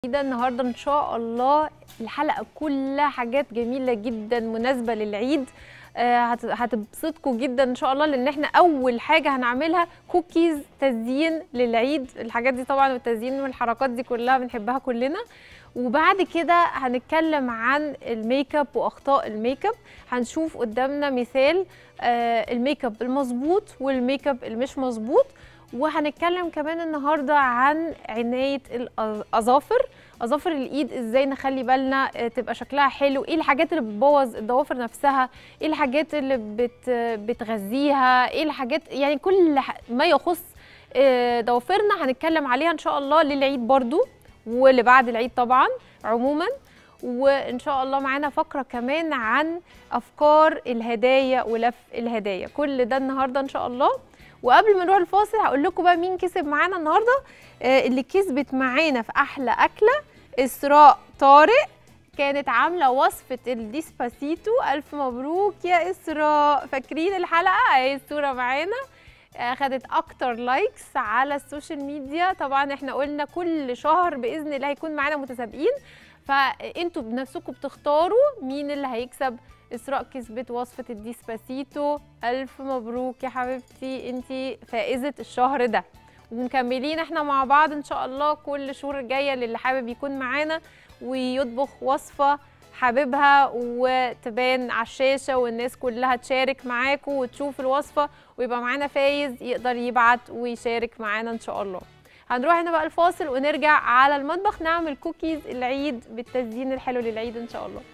جديدة النهارده ان شاء الله الحلقه كلها حاجات جميله جدا مناسبه للعيد آه، هت- هتبسطكم جدا ان شاء الله لان احنا اول حاجه هنعملها كوكيز تزيين للعيد الحاجات دي طبعا والتزيين والحركات دي كلها بنحبها كلنا وبعد كده هنتكلم عن الميك اب واخطاء الميك اب هنشوف قدامنا مثال آه، الميك اب المظبوط والميك اب المش مظبوط وهنتكلم كمان النهارده عن عنايه الاظافر اظافر الايد ازاي نخلي بالنا آه، تبقى شكلها حلو ايه الحاجات اللي بتبوظ الضوافر نفسها ايه الحاجات اللي بت بتغذيها ايه الحاجات يعني كل ح- ما يخص آه، ضوافرنا هنتكلم عليها ان شاء الله للعيد برضو واللي بعد العيد طبعا عموما وان شاء الله معانا فقره كمان عن افكار الهدايا ولف الهدايا كل ده النهارده ان شاء الله وقبل ما نروح الفاصل هقول لكم بقى مين كسب معانا النهارده آه، اللي كسبت معانا في احلى اكله اسراء طارق كانت عامله وصفه الديسباسيتو الف مبروك يا اسراء فاكرين الحلقه اهي الصوره معانا آه، خدت اكتر لايكس على السوشيال ميديا طبعا احنا قلنا كل شهر باذن الله هيكون معانا متسابقين فانتوا بنفسكم بتختاروا مين اللي هيكسب اسراء كسبت وصفه الديسباسيتو الف مبروك يا حبيبتي انتي فائزه الشهر ده ومكملين احنا مع بعض ان شاء الله كل الشهور الجايه للي حابب يكون معانا ويطبخ وصفه حاببها وتبان على الشاشه والناس كلها تشارك معاكم وتشوف الوصفه ويبقى معانا فايز يقدر يبعت ويشارك معانا ان شاء الله هنروح هنا بقى الفاصل ونرجع على المطبخ نعمل كوكيز العيد بالتزيين الحلو للعيد ان شاء الله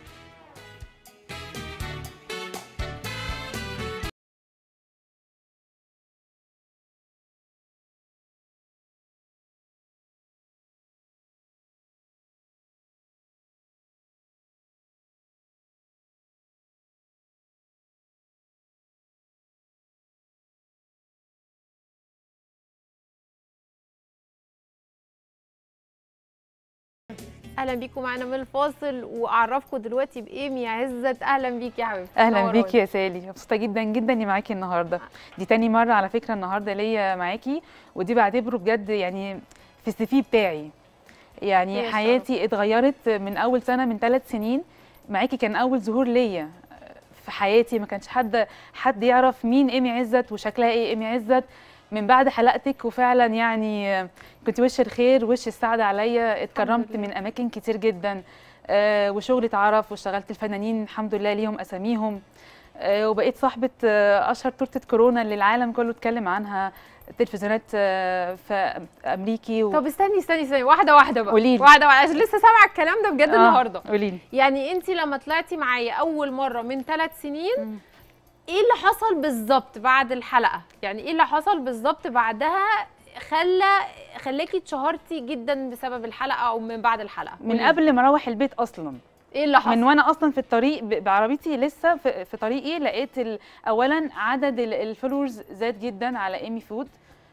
اهلا بيكم معانا من الفاصل واعرفكم دلوقتي بايمي عزت اهلا بيك يا حبيبتي اهلا منوراني. بيكي يا سالي مبسوطه جدا جدا اني معاكي النهارده دي تاني مره على فكره النهارده ليا معاكي ودي بعتبره بجد يعني في السي في بتاعي يعني يا حياتي اتغيرت من اول سنه من ثلاث سنين معاكي كان اول ظهور ليا في حياتي ما كانش حد حد يعرف مين ايمي عزت وشكلها ايه ايمي عزت من بعد حلقتك وفعلا يعني كنت وش الخير وش السعد عليا اتكرمت لله. من اماكن كتير جدا آه، وشغلي اتعرف واشتغلت الفنانين الحمد لله ليهم اساميهم آه، وبقيت صاحبه آه، اشهر تورته كورونا اللي العالم كله اتكلم عنها التلفزيونات آه، في امريكي و... طب استني استني استني واحده واحده بقى قوليلي. واحده واحده عشان لسه سامعه الكلام ده بجد النهارده قولي لي يعني انت لما طلعتي معايا اول مره من ثلاث سنين مم. ايه اللي حصل بالظبط بعد الحلقه يعني ايه اللي حصل بالظبط بعدها خلى خلاكي اتشهرتي جدا بسبب الحلقه او من بعد الحلقه من قوليلي. قبل ما اروح البيت اصلا ايه اللي حصل من وانا اصلا في الطريق ب- بعربيتي لسه في, في طريقي لقيت ال- اولا عدد الفولورز زاد جدا على ايمي فود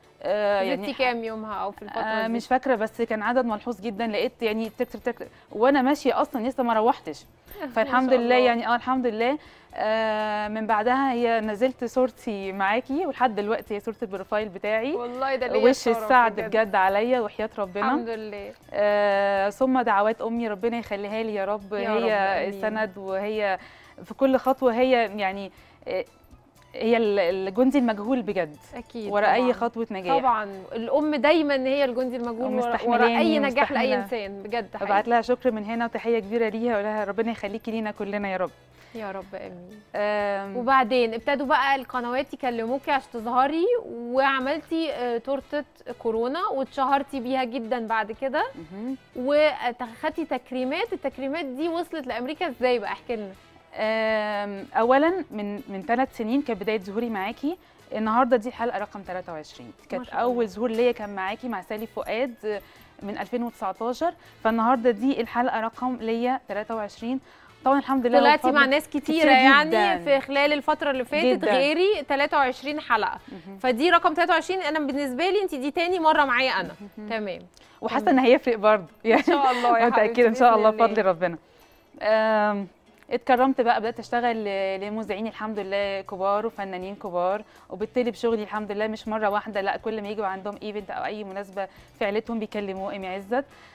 آه زدتي كام يومها او في الفتره آه دي مش فاكره بس كان عدد ملحوظ جدا لقيت يعني تك تك تك وانا ماشيه اصلا لسه ما روحتش فالحمد شاء لله الله. يعني اه الحمد لله آه من بعدها هي نزلت صورتي معاكي ولحد دلوقتي هي صوره البروفايل بتاعي والله ده ليا وش الشرف السعد بجد عليا وحياه ربنا الحمد لله آه ثم دعوات امي ربنا يخليها لي يا رب يا هي رب، آمين. السند وهي في كل خطوه هي يعني آه، هي ال- الجندي المجهول بجد اكيد ورا طبعاً. اي خطوه نجاح طبعا الام دايما هي الجندي المجهول ورا, ورا ومستحملاني اي نجاح لاي ومستحملة. انسان بجد ابعت حقيقي. لها شكر من هنا وتحيه كبيره ليها واقول لها ربنا يخليكي لينا كلنا يا رب يا رب امين آم، وبعدين ابتدوا بقى القنوات يكلموكي عشان تظهري وعملتي آه، تورته كورونا واتشهرتي بيها جدا بعد كده مهم. وخدتي تكريمات التكريمات دي وصلت لامريكا ازاي بقى احكي لنا آم، اولا من من ثلاث سنين كانت بدايه ظهوري معاكي النهارده دي الحلقه رقم 23 كانت شاء الله. اول ظهور ليا كان معاكي مع سالي فؤاد آه، من 2019 فالنهارده دي الحلقه رقم ليا 23 طبعا الحمد لله طلعتي والفضل- مع ناس كتيره كتير يعني جداً. في خلال الفتره اللي فاتت جداً. غيري 23 حلقه مهم. فدي رقم 23 انا بالنسبه لي انت دي تاني مره معايا انا تمام وحاسه ان هيفرق برضه يعني ان شاء الله يا متاكده حبيبتي ان شاء بإذن الله بفضل ربنا آم، اتكرمت بقى بدات اشتغل ل- لمذيعين الحمد لله كبار وفنانين كبار وبالتالي بشغلي الحمد لله مش مره واحده لا كل ما يجوا عندهم ايفنت او اي مناسبه في عيلتهم بيكلموا ايمي عزت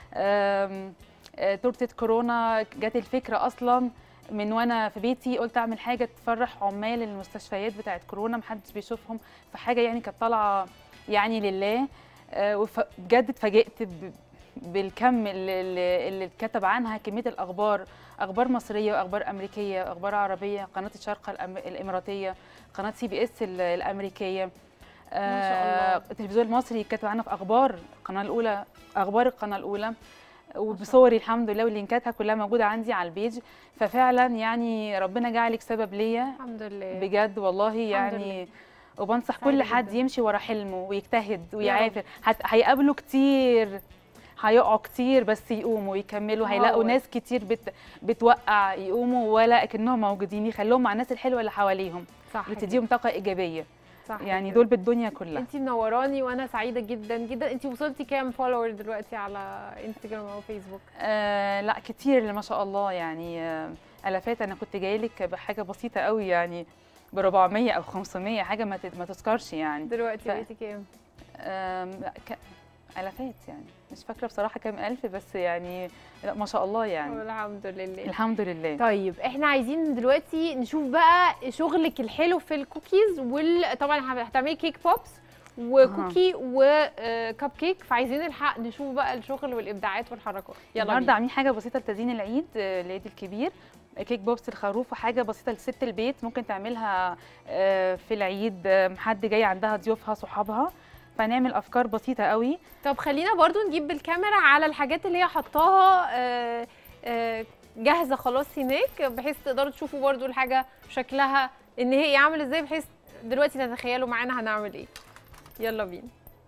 آم، آه، تورته كورونا جت الفكره اصلا من وانا في بيتي قلت اعمل حاجه تفرح عمال المستشفيات بتاعت كورونا محدش بيشوفهم فحاجه يعني كانت طالعه يعني لله آه، وف- بجد اتفاجئت ب- بالكم اللي, اللي اللي اتكتب عنها كميه الاخبار اخبار مصريه واخبار امريكيه واخبار عربيه قناه الشارقه الأم- الاماراتيه قناه سي بي اس ال- الامريكيه ما شاء الله. آه، التلفزيون المصري كتب عنها في اخبار القناه الاولى اخبار القناه الاولى وبصوري الحمد لله واللينكاتها كلها موجوده عندي على البيج ففعلا يعني ربنا جعلك سبب ليا الحمد لله بجد والله يعني لله. وبنصح سعيدة كل حد جداً. يمشي ورا حلمه ويجتهد رب. ويعافر هت- هيقابلوا كتير هيقعوا كتير بس يقوموا ويكملوا هو. هيلاقوا ناس كتير بت... بتوقع يقوموا ولا كأنهم موجودين يخلوهم مع الناس الحلوه اللي حواليهم صح اللي تديهم طاقه ايجابيه صح يعني كده. دول بالدنيا كلها انتي منوراني وانا سعيده جدا جدا انتي وصلتي كام فولور دلوقتي على انستجرام او فيسبوك آه لا كتير ما شاء الله يعني آه الافات انا كنت جاي لك بحاجه بسيطه قوي يعني ب 400 او 500 حاجه ما تت- ما تذكرش يعني دلوقتي ف- بقيتي كام آم، لا ك... الافات يعني مش فاكره بصراحه كام الف بس يعني لا ما شاء الله يعني الحمد لله الحمد لله طيب احنا عايزين دلوقتي نشوف بقى شغلك الحلو في الكوكيز وال... طبعا هتعملي كيك بوبس وكوكي وكب كيك فعايزين نلحق نشوف بقى الشغل والابداعات والحركات يلا النهارده بينا. عاملين حاجه بسيطه لتزيين العيد آه، العيد الكبير كيك بوبس الخروف وحاجه بسيطه لست البيت ممكن تعملها آه، في العيد آه، حد جاي عندها ضيوفها صحابها فنعمل افكار بسيطه قوي طب خلينا برضو نجيب بالكاميرا على الحاجات اللي هي حطاها آه، آه، جاهزه خلاص هناك بحيث تقدروا تشوفوا برضو الحاجه شكلها ان هي عامل ازاي بحيث دلوقتي تتخيلوا معانا هنعمل ايه يلا بينا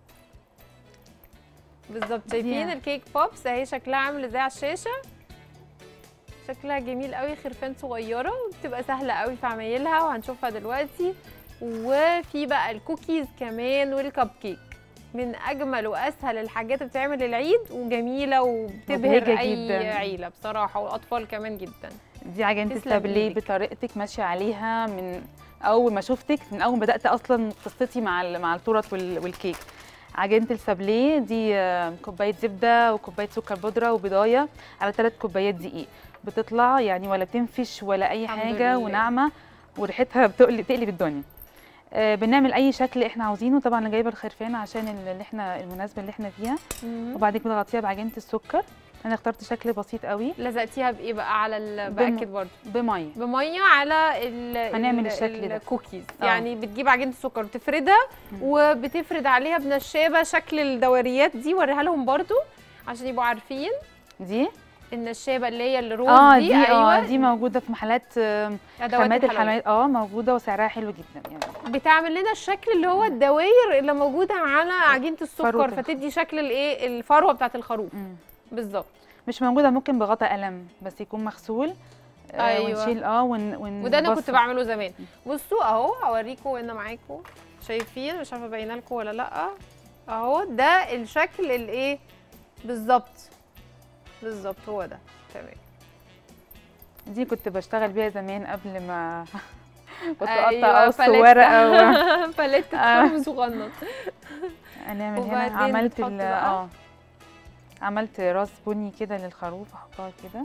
بالظبط شايفين دي- الكيك بوبس اهي شكلها عامل ازاي على الشاشه شكلها جميل قوي خرفان صغيره وبتبقى سهله قوي في عمايلها وهنشوفها دلوقتي وفي بقى الكوكيز كمان والكب كيك من اجمل واسهل الحاجات اللي بتتعمل للعيد وجميله وبتبهر مبهجة اي جداً. عيله بصراحه والاطفال كمان جدا دي عجينه تسلم التابليه إيدك. بطريقتك ماشيه عليها من اول ما شفتك من اول ما بدات اصلا قصتي مع ال- مع التورت وال- والكيك عجينه السابليه دي آه، كوبايه زبده وكوبايه سكر بودره وبضايه على ثلاث كوبايات دقيق بتطلع يعني ولا بتنفش ولا اي الحمد حاجه لله. وناعمه وريحتها بتقلب تقلب الدنيا آه، بنعمل اي شكل احنا عاوزينه طبعا انا جايبه الخرفان عشان ال- اللي احنا المناسبه اللي احنا فيها وبعد كده بغطيها بعجينه السكر انا اخترت شكل بسيط قوي لزقتيها بايه بقى على ال... بم- باكد برضه بميه بميه على ال هنعمل ال- الشكل ده. الكوكيز آه. يعني بتجيب عجينه السكر وتفردها مم. وبتفرد عليها بنشابه شكل الدوريات دي وريها لهم برضو عشان يبقوا عارفين دي النشابه اللي هي الروز اه دي, دي ايوه اه دي موجوده في محلات آم، ادوات خامات الحلويات الحلويات اه موجوده وسعرها حلو جدا يعني بتعمل لنا الشكل اللي هو الدواير اللي موجوده على عجينه السكر فروة فتدي شكل الايه الفروه بتاعت الخروف مم. بالظبط مش موجوده ممكن بغطا قلم بس يكون مغسول آه أيوة. ونشيل اه ون ون وده انا كنت نبصر. بعمله زمان بصوا اهو هوريكم وانا معاكم شايفين مش عارفه باينه لكم ولا لا اهو ده الشكل الايه بالظبط بالظبط هو ده تمام دي كنت بشتغل بيها زمان قبل ما كنت أيوة، اقطع قص فلتة. ورقه و... فلتة آه. خبز صغنط هنعمل هنا وبعدين عملت بتحط ال... بقى؟ اه عملت راس بني كده للخروف احطها كده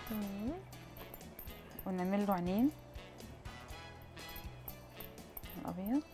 ونعمل له عينين الابيض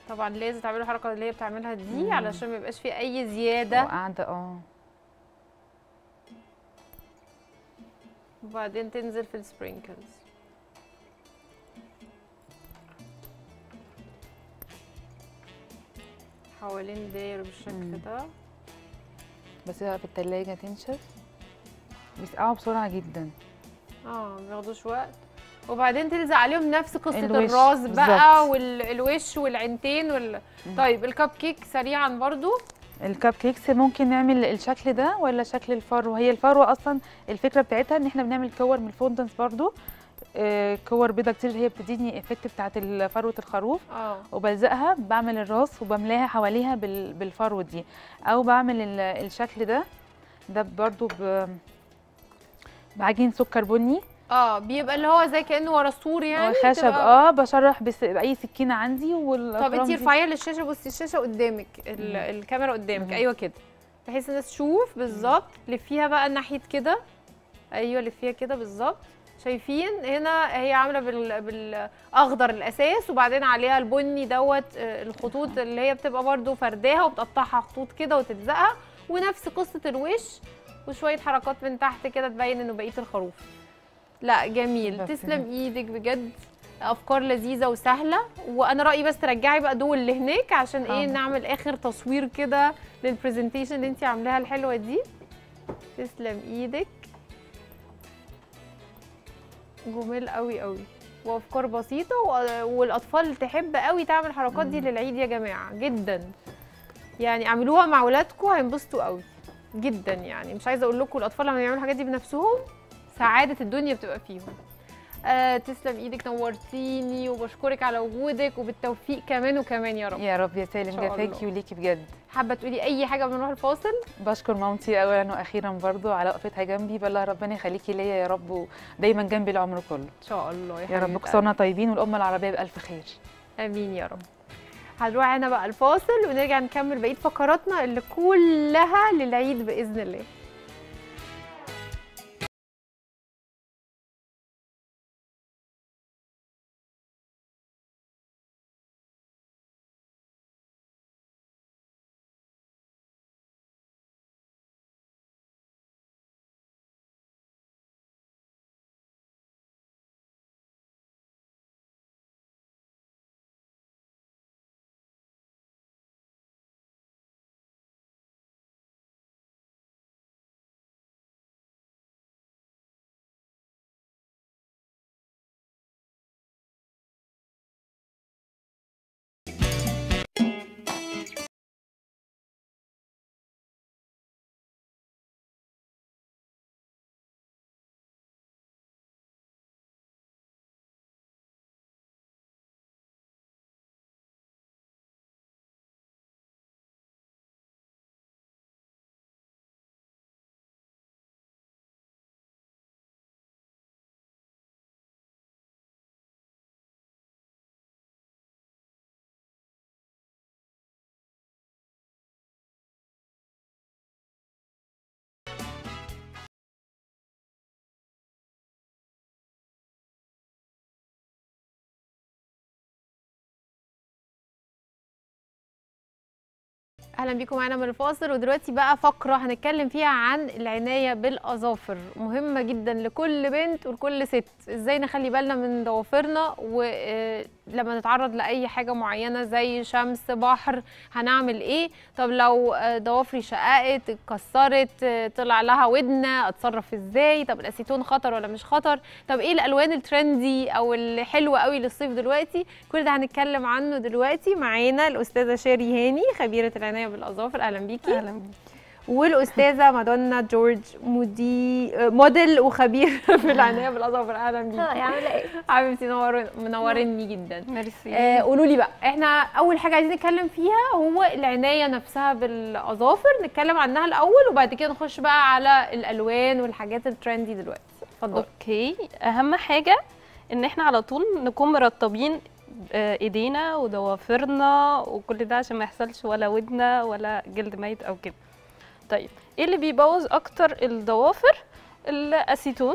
طبعا لازم تعملوا الحركه اللي هي بتعملها دي مم. علشان ما يبقاش في اي زياده وقاعده اه وبعدين تنزل في السبرينكلز حوالين الدايره بالشكل مم. ده بسيبها في التلاجة تنشف بيسقعوا بسرعة جدا اه ما بياخدوش وقت وبعدين تلزق عليهم نفس قصه الوش، الراس بقى بالظبط. والوش والعينتين وال... مم. طيب الكب كيك سريعا برضو الكب كيكس ممكن نعمل الشكل ده ولا شكل الفرو هي الفرو اصلا الفكره بتاعتها ان احنا بنعمل كور من الفوندنس برضو آه، كور بيضه كتير هي بتديني افكت بتاعت فروه الخروف اه وبلزقها بعمل الراس وبملاها حواليها بال- بالفرو دي او بعمل ال- الشكل ده ده برضو ب بعجين سكر بني اه بيبقى اللي هو زي كانه ورا السور يعني خشب تبقى- اه بشرح بس باي سكينه عندي طب والاخرام انتي دي- ارفعيها للشاشه بصي الشاشه قدامك ال- مم. الكاميرا قدامك مم. ايوه كده بحيث الناس تشوف بالظبط لفيها بقى ناحيه كده ايوه لفيها كده بالظبط شايفين هنا هي عامله بال... بالاخضر الاساس وبعدين عليها البني دوت آه، الخطوط اللي هي بتبقى برضو فرداها وبتقطعها خطوط كده وتلزقها ونفس قصه الوش وشويه حركات من تحت كده تبين انه بقيه الخروف لا جميل بس تسلم ايدك بجد افكار لذيذه وسهله وانا رايي بس ترجعي بقى دول اللي هناك عشان ايه حاضر. نعمل اخر تصوير كده للبرزنتيشن اللي انت عاملاها الحلوه دي تسلم ايدك جميل قوي قوي وافكار بسيطه و- والاطفال تحب قوي تعمل الحركات دي مم. للعيد يا جماعه جدا يعني اعملوها مع ولادكم هينبسطوا قوي جدا يعني مش عايزه اقول لكم الاطفال لما يعملوا الحاجات دي بنفسهم سعاده الدنيا بتبقى فيهم آه تسلم ايدك نورتيني وبشكرك على وجودك وبالتوفيق كمان وكمان يا رب يا رب يا إن سالم شاء ثانك يو ليكي بجد حابه تقولي اي حاجه قبل ما نروح الفاصل بشكر مامتي اولا واخيرا برضو على وقفتها جنبي بالله ربنا يخليكي ليا يا رب ودايما جنبي العمر كله ان شاء الله يا حبيبة رب كسرنا طيبين والامه العربيه بالف خير امين يا رب هنروح هنا بقى الفاصل ونرجع نكمل بقيه فقراتنا اللي كلها للعيد باذن الله اهلا بيكم معانا من الفاصل ودلوقتي بقى فقره هنتكلم فيها عن العنايه بالاظافر مهمه جدا لكل بنت ولكل ست ازاي نخلي بالنا من ضوافرنا ولما نتعرض لاي حاجه معينه زي شمس بحر هنعمل ايه طب لو آه، ضوافري شققت اتكسرت آه، طلع لها ودنه اتصرف ازاي طب الاسيتون خطر ولا مش خطر طب ايه الالوان الترندي او الحلوه قوي للصيف دلوقتي كل ده هنتكلم عنه دلوقتي معانا الاستاذه شيري هاني خبيره العنايه بالاظافر اهلا بيكي اهلا بيك والاستاذه مادونا جورج مودي آه، موديل وخبير في العنايه بالاظافر اهلا بيكي عامله ايه حبيبتي نور منورني جدا ميرسي آه قولوا لي بقى احنا اول حاجه عايزين نتكلم فيها هو العنايه نفسها بالاظافر نتكلم عنها الاول وبعد كده نخش بقى على الالوان والحاجات الترندي دلوقتي اتفضلي اوكي اهم حاجه ان احنا على طول نكون مرطبين آه، ايدينا وضوافرنا وكل ده عشان ما يحصلش ولا ودنه ولا جلد ميت او كده طيب ايه اللي بيبوظ اكتر الضوافر الاسيتون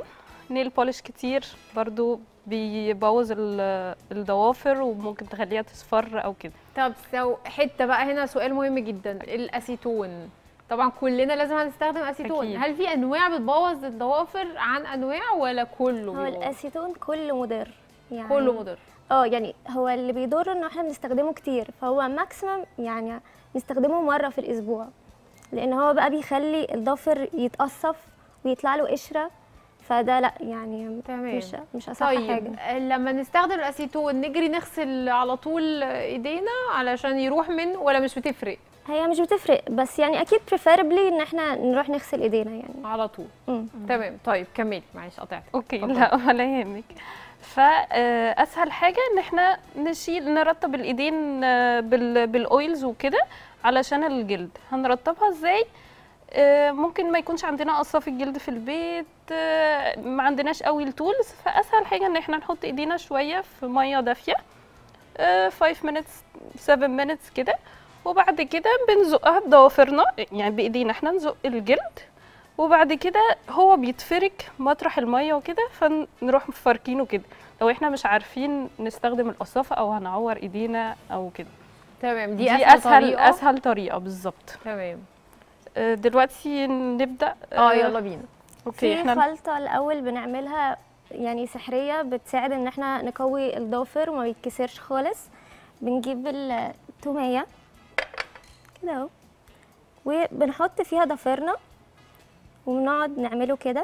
نيل بولش كتير برضو بيبوظ ال- الضوافر وممكن تخليها تصفر او كده طب سو حته بقى هنا سؤال مهم جدا الاسيتون طبعا كلنا لازم هنستخدم اسيتون أكيد. هل في انواع بتبوظ الضوافر عن انواع ولا كله هو بيبوظ؟ الاسيتون كله مضر يعني كله مضر اه يعني هو اللي بيضر ان احنا بنستخدمه كتير فهو ماكسيمم يعني نستخدمه مره في الاسبوع لان هو بقى بيخلي الضفر يتقصف ويطلع له قشره فده لا يعني تمام. مش مش اصح حاجه طيب لما نستخدم الاسيتون نجري نغسل على طول ايدينا علشان يروح منه ولا مش بتفرق هي مش بتفرق بس يعني اكيد preferably ان احنا نروح نغسل ايدينا يعني على طول مم. تمام طيب كملي معلش قطعتك اوكي اتفضلي. لا ولا يهمك فاسهل حاجه ان احنا نشيل نرطب الايدين آه، بال- بالاويلز وكده علشان الجلد هنرطبها ازاي آه، ممكن ما يكونش عندنا قصاف الجلد في البيت آه، ما عندناش قوي التولز فاسهل حاجه ان احنا نحط ايدينا شويه في ميه دافيه 5 minutes 7 minutes كده وبعد كده بنزقها بضوافرنا يعني بايدينا احنا نزق الجلد وبعد كده هو بيتفرك مطرح الميه وكده فنروح مفركينه كده لو احنا مش عارفين نستخدم القصافه او هنعور ايدينا او كده تمام دي, دي, دي اسهل اسهل طريقة. اسهل طريقه بالظبط تمام آه، دلوقتي نبدا اه يلا بينا اوكي في احنا خلطه الاول بنعملها يعني سحريه بتساعد ان احنا نقوي الضافر وما يتكسرش خالص بنجيب التوميه كده اهو وبنحط فيها ضفيرنا وبنقعد نعمله كده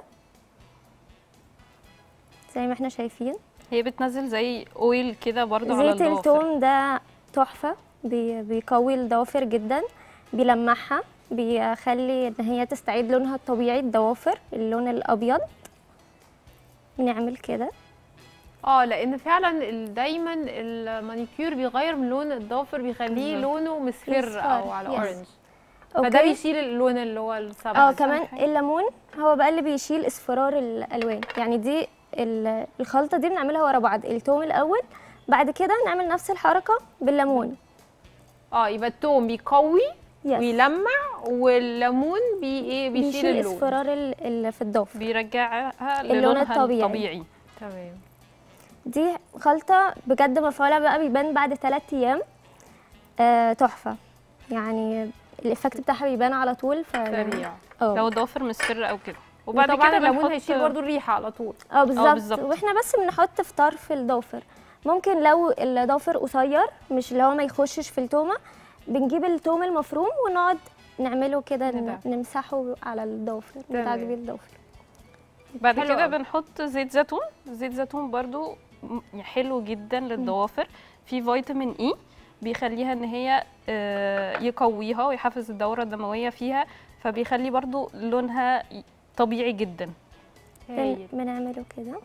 زي ما احنا شايفين هي بتنزل زي اويل كده برضو على زيت الضوافر التوم ده تحفه بي- بيقوي الضوافر جدا بيلمعها بيخلي ان هي تستعيد لونها الطبيعي الضوافر اللون الابيض نعمل كده اه لان فعلا ال- دايما المانيكير بيغير من لون الضافر بيخليه بالظبط. لونه مصفر مصفر، او على yes. اورنج فده بيشيل اللون اللي هو الصبغ اه كمان الليمون هو بقى اللي بيشيل اصفرار الالوان يعني دي ال- الخلطه دي بنعملها ورا بعض التوم الاول بعد كده نعمل نفس الحركه بالليمون اه يبقى التوم بيقوي يس ويلمع والليمون بي ايه بيشيل بيشيل اللون اصفرار ال- اللي في الضفر بيرجعها اللون للونها الطبيعي. الطبيعي تمام دي خلطه بجد مفعولها بقى بيبان بعد 3 ايام آه تحفه يعني الايفكت بتاعها بيبان على طول ف سريع اه لو الضوافر مصفر او كده وبعد وطبعا كده الليمون بنحط هيشيل برضو الريحه على طول اه بالظبط بالظبط. واحنا بس بنحط في طرف الضافر ممكن لو الضافر قصير مش اللي هو ما يخشش في التومه بنجيب التوم المفروم ونقعد نعمله كده ن- كده. نمسحه على الضافر تمام. بتاع جبين الضافر بعد حلو كده أوي. بنحط زيت زيتون زيت زيتون برضو م- حلو جدا للضوافر فيه فيتامين اي بيخليها ان هي آه، يقويها ويحفز الدوره الدمويه فيها فبيخلي برضو لونها ي- طبيعي جدا بن- هايل بنعمله كده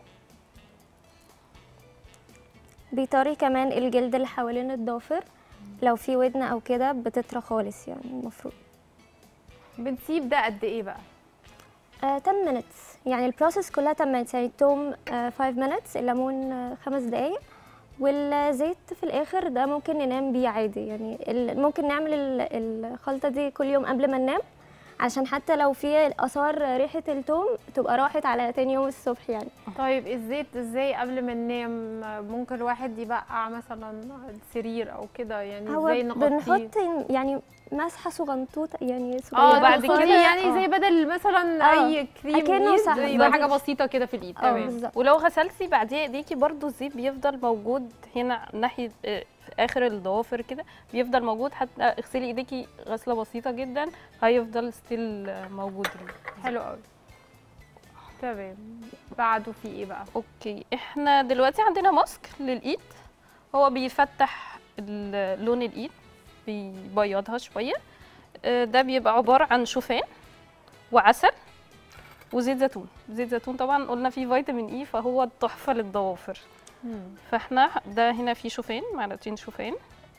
بيطري كمان الجلد اللي حوالين الضافر لو في ودن او كده بتطرى خالص يعني المفروض بنسيب ده قد ايه بقى آه 10 minutes يعني البروسيس كلها 10 minutes يعني التوم آه 5 minutes الليمون آه 5 دقايق والزيت في الاخر ده ممكن ننام بيه عادي يعني ال- ممكن نعمل ال- الخلطه دي كل يوم قبل ما ننام عشان حتى لو في اثار ريحه التوم تبقى راحت على تاني يوم الصبح يعني طيب الزيت ازاي قبل ما ننام ممكن الواحد يبقع مثلا السرير او كده يعني هو ازاي نغطيه بنحط يعني مسحه صغنطوطه يعني اه صغيره بعد بعد كده- كده يعني آه. زي بدل مثلا آه. اي كريم أكنه ايد سحر. يبقى حاجه بدل- بسيطه كده في الايد اه تمام بالظبط ولو غسلتي بعديها ايديكي برضو الزيت بيفضل موجود هنا ناحيه آه، في اخر الضوافر كده بيفضل موجود حتى اغسلي ايديكي غسله بسيطه جدا هيفضل ستيل موجود حلو قوي تمام بعده في ايه بقى اوكي احنا دلوقتي عندنا ماسك للايد هو بيفتح ال- لون الايد بيبيضها شويه آه، ده بيبقى عباره عن شوفان وعسل وزيت زيتون زيت زيتون طبعا قلنا فيه فيتامين اي فهو تحفه للضوافر فاحنا ده هنا فيه شوفان معلقتين شوفان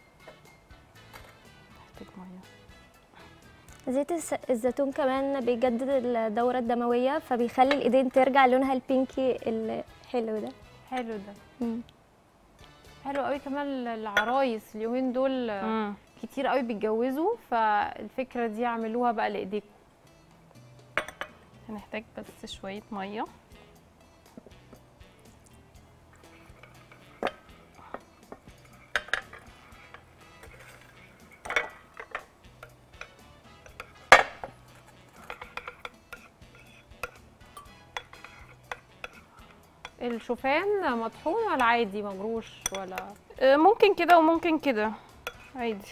محتاج ميه زيت الس- الزيتون كمان بيجدد الدورة الدموية فبيخلي الإيدين ترجع لونها البينكي الحلو ده حلو ده حلو قوي كمان العرايس اليومين دول مم. كتير قوي بيتجوزوا فالفكره دي اعملوها بقى لايديكم هنحتاج بس شويه ميه الشوفان مطحون ولا عادي مجروش ولا آه، ممكن كده وممكن كده عادي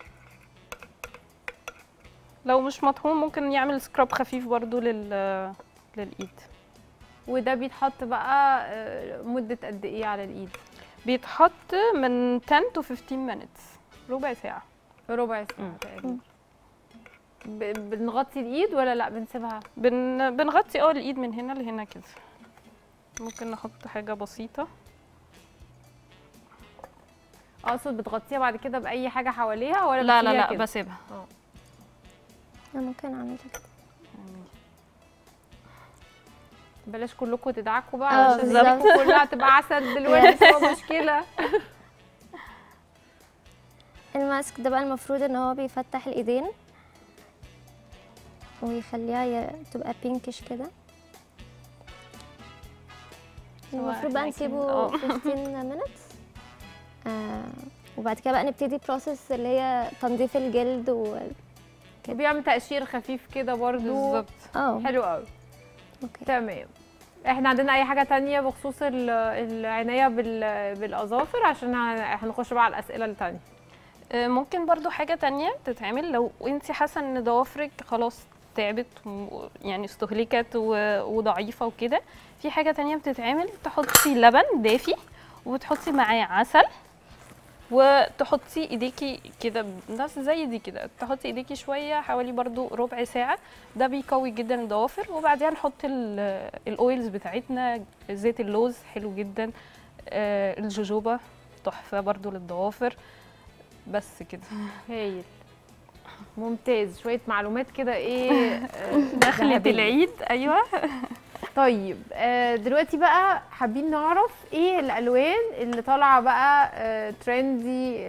لو مش مطحون ممكن يعمل سكراب خفيف برضو لل للايد وده بيتحط بقى آه، مدة قد ايه على الايد بيتحط من 10 to 15 minutes ربع ساعة ربع ساعة تقريبا ب- بنغطي الايد ولا لا بنسيبها بن... بنغطي اه الايد من هنا لهنا كده ممكن نحط حاجة بسيطة اقصد بتغطيها بعد كده باي حاجة حواليها ولا لا لا بتسيبيها لا كده؟ بسيبها انا ممكن اعمل كده بلاش كلكم تدعكوا بقى اه، علشان بالظبط. ايديكم كلها تبقى عسل دلوقتي تبقى مشكلة الماسك ده بقى المفروض ان هو بيفتح الايدين ويخليها ي... تبقى بينكش كده هو المفروض بقى إحنا نسيبه اه. 15 minutes آه وبعد كده بقى نبتدي بروسس اللي هي تنظيف الجلد و بيعمل تقشير خفيف كده برضو بالظبط اه حلو قوي اوكي تمام احنا عندنا اي حاجة تانية بخصوص ال- العناية بال- بالاظافر عشان هن- هنخش بقى على الاسئلة التانية آه، ممكن برضو حاجة تانية تتعمل لو انت حاسة ان ضوافرك خلاص تعبت و- يعني استهلكت و- وضعيفة وكده في حاجة تانية بتتعمل تحطي لبن دافي وتحطي معاه عسل وتحطي ايديكي كده نفس زي دي كده تحطي ايديكي شوية حوالي برضو ربع ساعة ده بيقوي جدا الضوافر وبعدين نحط ال- الاويلز بتاعتنا زيت اللوز حلو جدا آه، الجوجوبا تحفة برضو للضوافر بس كده هايل ممتاز شوية معلومات كده ايه آه، دخلة ذهبية. العيد ايوه طيب آه، دلوقتي بقى حابين نعرف ايه الالوان اللي طالعه بقى آه، ترندي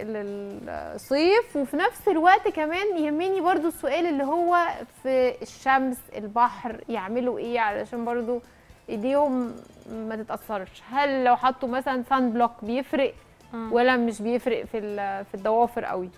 للصيف وفي نفس الوقت كمان يهمني برضو السؤال اللي هو في الشمس البحر يعملوا ايه علشان برضو ايديهم ما تتاثرش هل لو حطوا مثلا سان بلوك بيفرق مم. ولا مش بيفرق في ال- في الضوافر قوي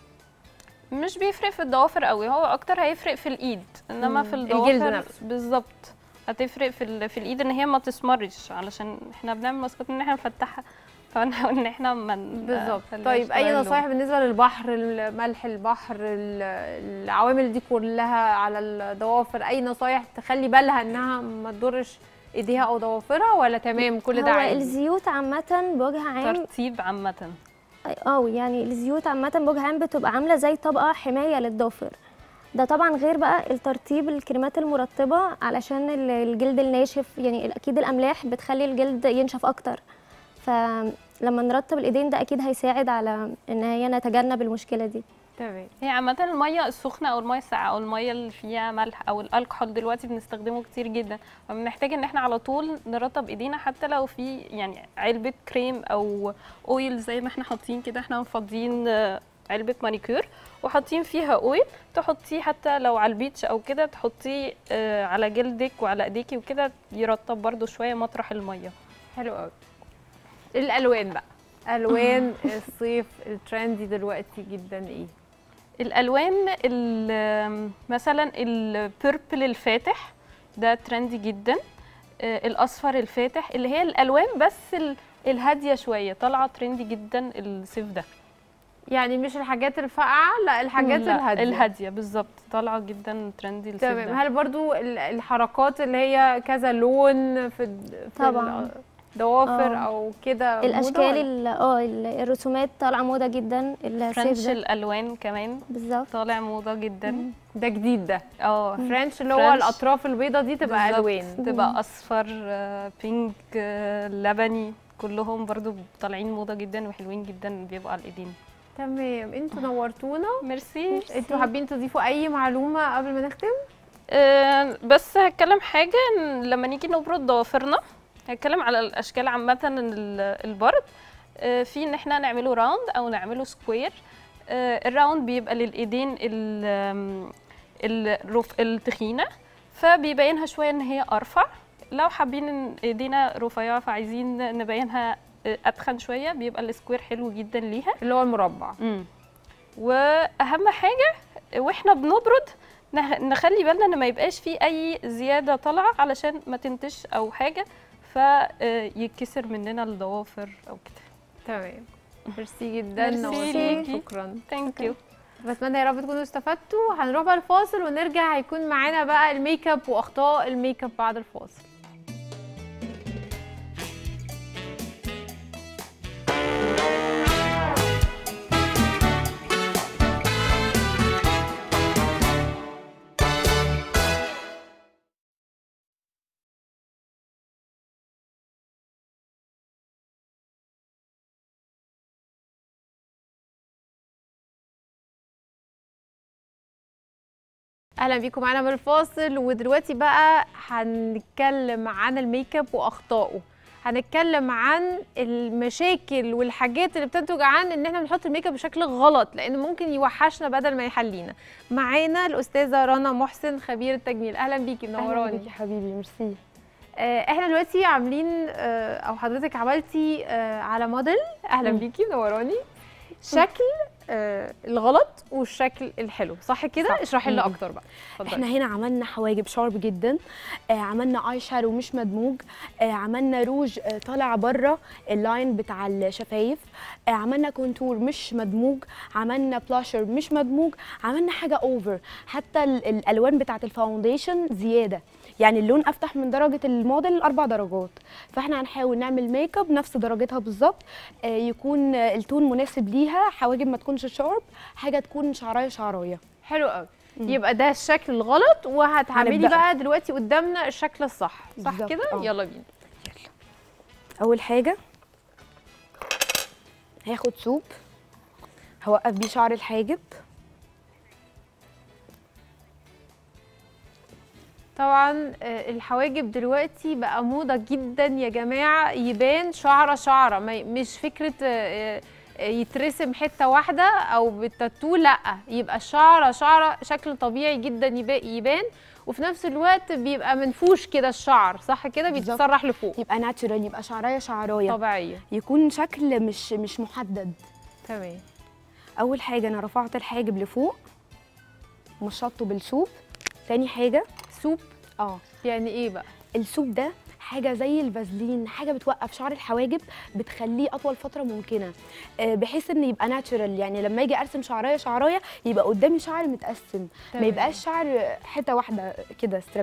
مش بيفرق في الضوافر قوي هو اكتر هيفرق في الايد انما مم. في الجلد الضوافر نفسه. بالظبط هتفرق في ال- في الايد ان هي ما تسمرش علشان احنا بنعمل ماسكات ان احنا نفتحها فنحاول ان احنا ما ن- بالظبط خليهاش طيب اي تغير لون. نصايح بالنسبه للبحر ملح البحر ال- العوامل دي كلها على الضوافر اي نصايح تخلي بالها انها ما تضرش ايديها او ضوافرها ولا تمام كل ده هو عادي الزيوت عامة بوجه عام ترتيب عامه اه يعني الزيوت عامة بوجه عام بتبقى عاملة زي طبقة حماية للضافر ده طبعا غير بقى الترطيب الكريمات المرطبة علشان ال- الجلد الناشف يعني اكيد الاملاح بتخلي الجلد ينشف اكتر فلما نرطب الايدين ده اكيد هيساعد على ان هي نتجنب المشكلة دي تمام هي عامة المية السخنة أو المية الساقعة أو المية اللي فيها ملح أو الألكحول دلوقتي بنستخدمه كتير جدا فبنحتاج إن احنا على طول نرطب إيدينا حتى لو في يعني علبة كريم أو أويل زي ما احنا حاطين كده احنا مفضيين آه، علبة مانيكير وحاطين فيها أويل تحطيه حتى لو على البيتش أو كده تحطيه آه، على جلدك وعلى إيديكي وكده يرطب برضو شوية مطرح المية حلو قوي الالوان بقى الوان الصيف الترندي دلوقتي جدا ايه الالوان ال- مثلا البيربل الفاتح ده ترندي جدا آه، الاصفر الفاتح اللي هي الالوان بس ال- الهاديه شويه طالعه ترندي جدا الصيف ده يعني مش الحاجات الفاقعه لا الحاجات لا، الهاديه الهاديه بالظبط طالعه جدا ترندي الصيف تمام ده هل برضو ال- الحركات اللي هي كذا لون في الد- في طبعاً. الضوافر آه. او كده موضة الاشكال ولا؟ ال- اه ال- الرسومات طالعة موضة جدا الصيف فرنش ده الالوان كمان بالظبط طالع موضه جدا ده جديد ده اه فرنش اللي هو فرنش. الاطراف البيضه دي تبقى بالظبط. الوان تبقى اصفر آه، بينك آه، لبني كلهم برضو طالعين موضه جدا وحلوين جدا بيبقوا على الايدين تمام انتوا نورتونا ميرسي انتوا حابين تضيفوا اي معلومه قبل ما نختم آه، بس هتكلم حاجة إن لما نيجي نبرد ضوافرنا هتكلم على الأشكال عامة ال- البرد آه، في إن احنا نعمله راوند أو نعمله سكوير آه، الراوند بيبقى للإيدين ال- آم، الرف التخينة فبيبينها شوية إن هي أرفع لو حابين إن إيدينا رفيعة فعايزين نبينها آه، أتخن شوية بيبقى السكوير حلو جدا ليها اللي هو المربع مم. واهم حاجه واحنا بنبرد نخ- نخلي بالنا ان ما يبقاش فيه اي زياده طالعه علشان ما تنتش او حاجه فيتكسر مننا الضوافر او كده تمام ميرسي جدا ميرسي نورتيني. ليكي. شكرا ثانك يو بتمنى يا رب تكونوا استفدتوا هنروح بقى الفاصل ونرجع هيكون معانا بقى الميك اب واخطاء الميك اب بعد الفاصل اهلا بيكم معانا من الفاصل ودلوقتي بقى هنتكلم عن الميك اب واخطائه هنتكلم عن المشاكل والحاجات اللي بتنتج عن ان احنا بنحط الميك اب بشكل غلط لان ممكن يوحشنا بدل ما يحلينا معانا الاستاذه رنا محسن خبير التجميل اهلا بيكي اهلا منوراني بيكي حبيبي ميرسي آه، احنا دلوقتي عاملين آه، او حضرتك عملتي آه، على موديل اهلا مم. بيكي منوراني شكل آه، الغلط والشكل الحلو صح كده صح. اشرحي لنا مم. اكتر بقى اتفضلي. احنا هنا عملنا حواجب شارب جدا آه عملنا اي شادو مش مدموج آه عملنا روج آه طالع بره اللاين بتاع الشفايف آه عملنا كونتور مش مدموج عملنا بلاشر مش مدموج عملنا حاجه اوفر حتى ال- الالوان بتاعه الفاونديشن زياده يعني اللون افتح من درجه الموديل اربع درجات فاحنا هنحاول نعمل ميك اب نفس درجتها بالظبط آه يكون آه، التون مناسب ليها حواجب ما تكونش شارب حاجه تكون شعرايه شعرايه حلو قوي مم. يبقى ده الشكل الغلط وهتعملي هنبدأ. بقى دلوقتي قدامنا الشكل الصح صح بالظبط، كده اه. يلا بينا اول حاجه هاخد سوب هوقف بيه شعر الحاجب طبعا آه، الحواجب دلوقتي بقى موضه جدا يا جماعه يبان شعره شعره ما ي- مش فكره آه، آه، يترسم حته واحده او بالتاتو لا يبقى شعره شعره شكل طبيعي جدا يبا- يبان وفي نفس الوقت بيبقى منفوش كده الشعر صح كده بالظبط. بيتسرح لفوق يبقى ناتشورال يبقى شعرايه شعرايه طبيعيه يكون شكل مش مش محدد تمام اول حاجه انا رفعت الحاجب لفوق مشطه بالسوب تاني حاجه سوب اه يعني ايه بقى السوب ده حاجه زي الفازلين حاجه بتوقف شعر الحواجب بتخليه اطول فتره ممكنه آه، بحيث ان يبقى ناتشورال يعني لما اجي ارسم شعرايه شعرايه يبقى قدامي شعر متقسم ما تمام. يبقاش شعر حته واحده كده ستريب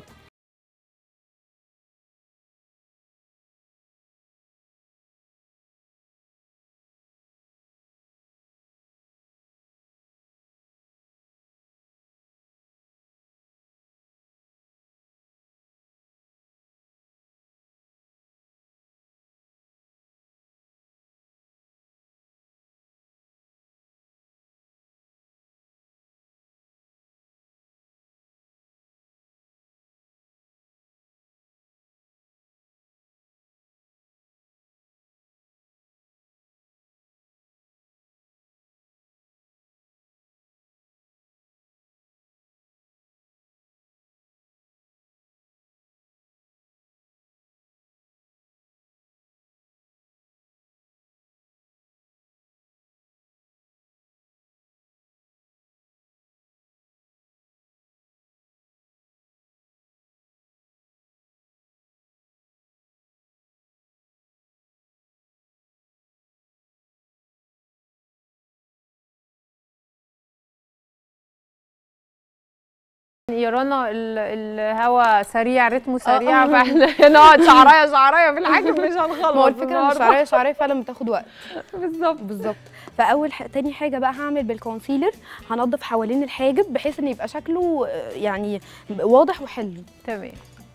يا رنا ال- الهوا سريع رتمه سريع فاحنا نقعد شعرايه شعرايه في الحاجب مش هنخلص ما هو الفكره ان النهاردة. الشعريه شعريه فعلا بتاخد وقت بالظبط بالظبط فاول ح... تاني حاجه بقى هعمل بالكونسيلر هنضف حوالين الحاجب بحيث ان يبقى شكله آه، يعني واضح وحلو تمام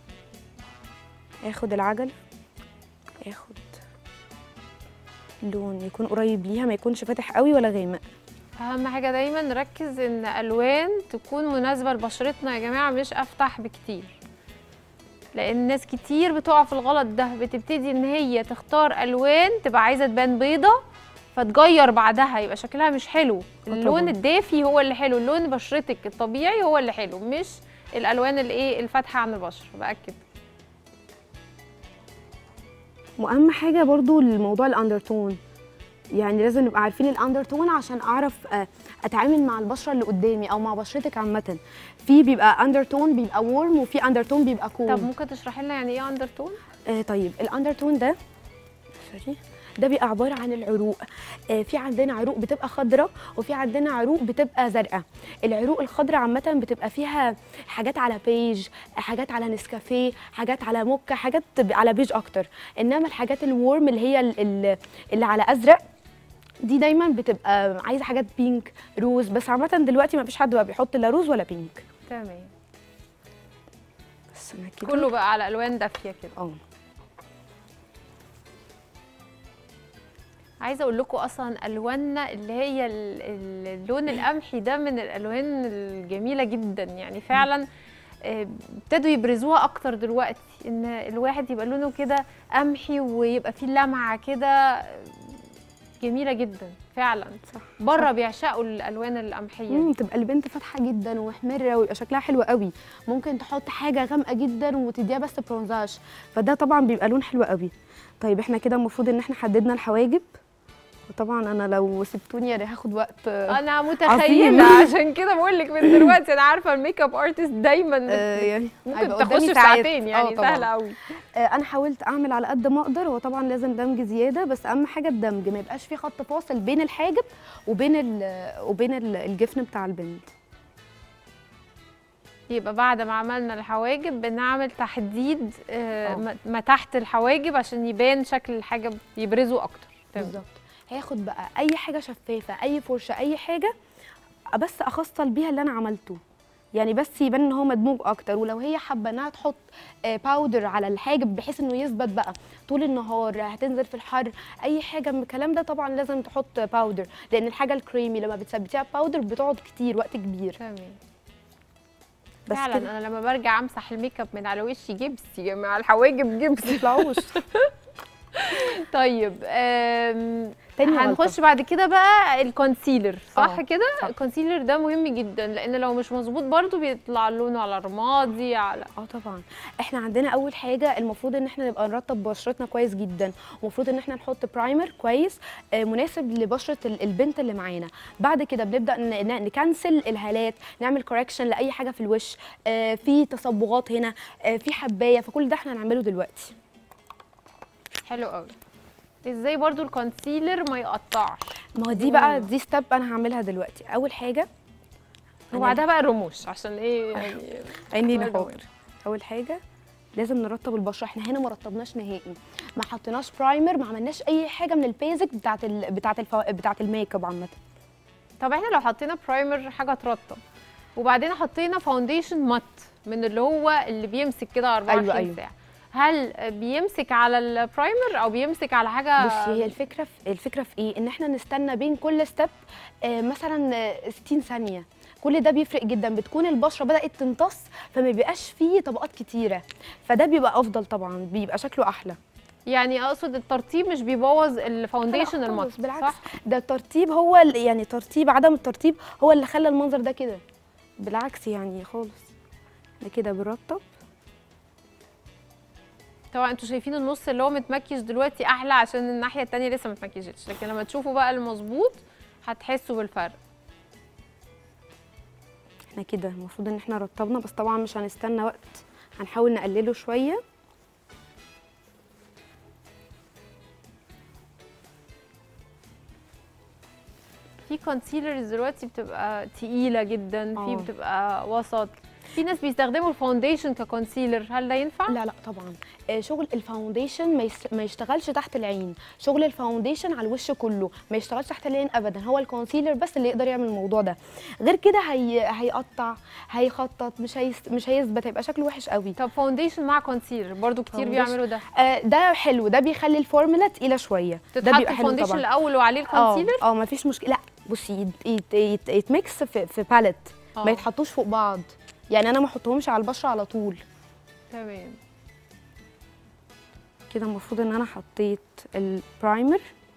اخد العجل اخد لون يكون قريب ليها ما يكونش فاتح قوي ولا غامق اهم حاجه دايما نركز ان الوان تكون مناسبه لبشرتنا يا جماعه مش افتح بكتير لان ناس كتير بتقع في الغلط ده بتبتدي ان هي تختار الوان تبقى عايزه تبان بيضه فتغير بعدها يبقى شكلها مش حلو اللون طبعاً. الدافي هو اللي حلو لون بشرتك الطبيعي هو اللي حلو مش الالوان الايه الفاتحه عن البشره باكد واهم حاجه برضو الموضوع الاندرتون يعني لازم نبقى عارفين الاندرتون عشان اعرف آه، اتعامل مع البشره اللي قدامي او مع بشرتك عامه في بيبقى اندرتون بيبقى وورم وفي اندرتون بيبقى كول طب ممكن تشرحي لنا يعني ايه اندرتون آه طيب الاندرتون ده سوري ده بيبقى عباره عن العروق آه في عندنا عروق بتبقى خضراء وفي عندنا عروق بتبقى زرقاء العروق الخضراء عامه بتبقى فيها حاجات على بيج حاجات على نسكافيه حاجات على موكا حاجات ب- على بيج اكتر انما الحاجات الورم اللي هي ال- ال- اللي على ازرق دي دايما بتبقى عايزه حاجات بينك روز بس عامه دلوقتي ما فيش حد بقى بيحط لا روز ولا بينك تمام بس انا كده كله بقى على الوان دافيه كده اه عايزه اقول لكم اصلا الواننا اللي هي ال- ال- اللون القمحي ده من الالوان الجميله جدا يعني فعلا آه، ابتدوا يبرزوها اكتر دلوقتي ان الواحد يبقى لونه كده قمحي ويبقى فيه لمعه كده آه، جميله جدا فعلا صح بره بيعشقوا الالوان القمحيه دي. مم، تبقى البنت فاتحه جدا ومحمره ويبقى شكلها حلو قوي ممكن تحط حاجه غامقه جدا وتديها بس برونزاج فده طبعا بيبقى لون حلو قوي طيب احنا كده المفروض ان احنا حددنا الحواجب وطبعا انا لو سبتوني يعني هاخد وقت آه، انا متخيله عظيم. عشان كده بقول لك من دلوقتي انا عارفه الميك اب ارتست دايما آه، يعني ممكن هيبقى تخش قدامي في ساعات. ساعتين آه، يعني طبعاً. سهله قوي آه، انا حاولت اعمل على قد ما اقدر هو طبعا لازم دمج زياده بس اهم حاجه الدمج ما يبقاش في خط فاصل بين الحاجب وبين ال- وبين ال- الجفن بتاع البنت يبقى بعد ما عملنا الحواجب بنعمل تحديد آه، آه. ما- ما تحت الحواجب عشان يبان شكل الحاجب يبرزه اكتر تمام. بالظبط هاخد بقى اي حاجه شفافه اي فرشه اي حاجه بس اخصل بيها اللي انا عملته يعني بس يبان ان هو مدموج اكتر ولو هي حابه انها تحط آه، باودر على الحاجب بحيث انه يثبت بقى طول النهار هتنزل في الحر اي حاجه من الكلام ده طبعا لازم تحط باودر لان الحاجه الكريمي لما بتثبتيها باودر بتقعد كتير وقت كبير تمام بس فعلا كده انا لما برجع امسح الميك اب من على وشي جبس يا جماعه الحواجب جبس يطلعوش طيب آم، تاني هنخش غلطة. بعد كده بقى الكونسيلر صح آه، كده صح. الكونسيلر ده مهم جدا لان لو مش مظبوط برضو بيطلع لونه على رمادي على اه طبعا احنا عندنا اول حاجه المفروض ان احنا نبقى نرطب بشرتنا كويس جدا ومفروض ان احنا نحط برايمر كويس آه، مناسب لبشره ال- البنت اللي معانا بعد كده بنبدا ن- ن- نكنسل الهالات نعمل كوركشن لاي حاجه في الوش آه، في تصبغات هنا آه، في حبايه فكل ده احنا هنعمله دلوقتي حلو قوي ازاي برضو الكونسيلر ما يقطعش ما هو دي بقى دي ستيب انا هعملها دلوقتي اول حاجه أنا- وبعدها بقى الرموش عشان ايه يعني عيني الله لحاضر ينور. اول حاجه لازم نرطب البشره احنا هنا ما رطبناش نهائي ما حطيناش برايمر ما عملناش اي حاجه من البيزك بتاعه ال... بتاعه الفو... بتاعه الميك اب عامه طب احنا لو حطينا برايمر حاجه ترطب وبعدين حطينا فاونديشن مات من اللي هو اللي بيمسك كده 24 أيوة، أيوة. ساعه هل بيمسك على البرايمر او بيمسك على حاجه بصي هي الفكره في الفكره في ايه ان احنا نستنى بين كل ستيب آه مثلا آه، 60 ثانيه كل ده بيفرق جدا بتكون البشره بدات تمتص فما بيبقاش فيه طبقات كتيره فده بيبقى افضل طبعا بيبقى شكله احلى يعني اقصد الترطيب مش بيبوظ الفاونديشن لا المات خالص، بالعكس صح ده الترتيب هو ال- يعني ترتيب عدم الترتيب هو اللي خلى المنظر ده كده بالعكس يعني خالص ده كده بنرطب طبعا انتوا شايفين النص اللي هو متمكيش دلوقتي احلى عشان الناحيه التانية لسه ما اتمكيشتش لكن لما تشوفوا بقى المظبوط هتحسوا بالفرق احنا كده المفروض ان احنا رطبنا بس طبعا مش هنستنى وقت هنحاول نقلله شويه في كونسيلرز دلوقتي بتبقى تقيله جدا في آه. بتبقى وسط في ناس بيستخدموا الفاونديشن ككونسيلر هل ده ينفع لا لا طبعا آه، شغل الفاونديشن ما, يس... ما يشتغلش تحت العين شغل الفاونديشن على الوش كله ما يشتغلش تحت العين ابدا هو الكونسيلر بس اللي يقدر يعمل الموضوع ده غير كده هي... هيقطع هيخطط مش هيس... مش هيثبت هيبقى شكله وحش قوي طب فاونديشن مع كونسيلر برضو كتير Foundation. بيعملوا ده آه، ده حلو ده بيخلي الفورمولا تقيله شويه ده تتحط بيبقى حلو الفاونديشن طبعا الاول وعليه اه الكونسيلر اه ما فيش مشكله لا بصي يت... يت... يت... يتميكس في, في باليت آه. ما يتحطوش فوق بعض يعني انا ما احطهمش على البشره على طول تمام كده المفروض ان انا حطيت البرايمر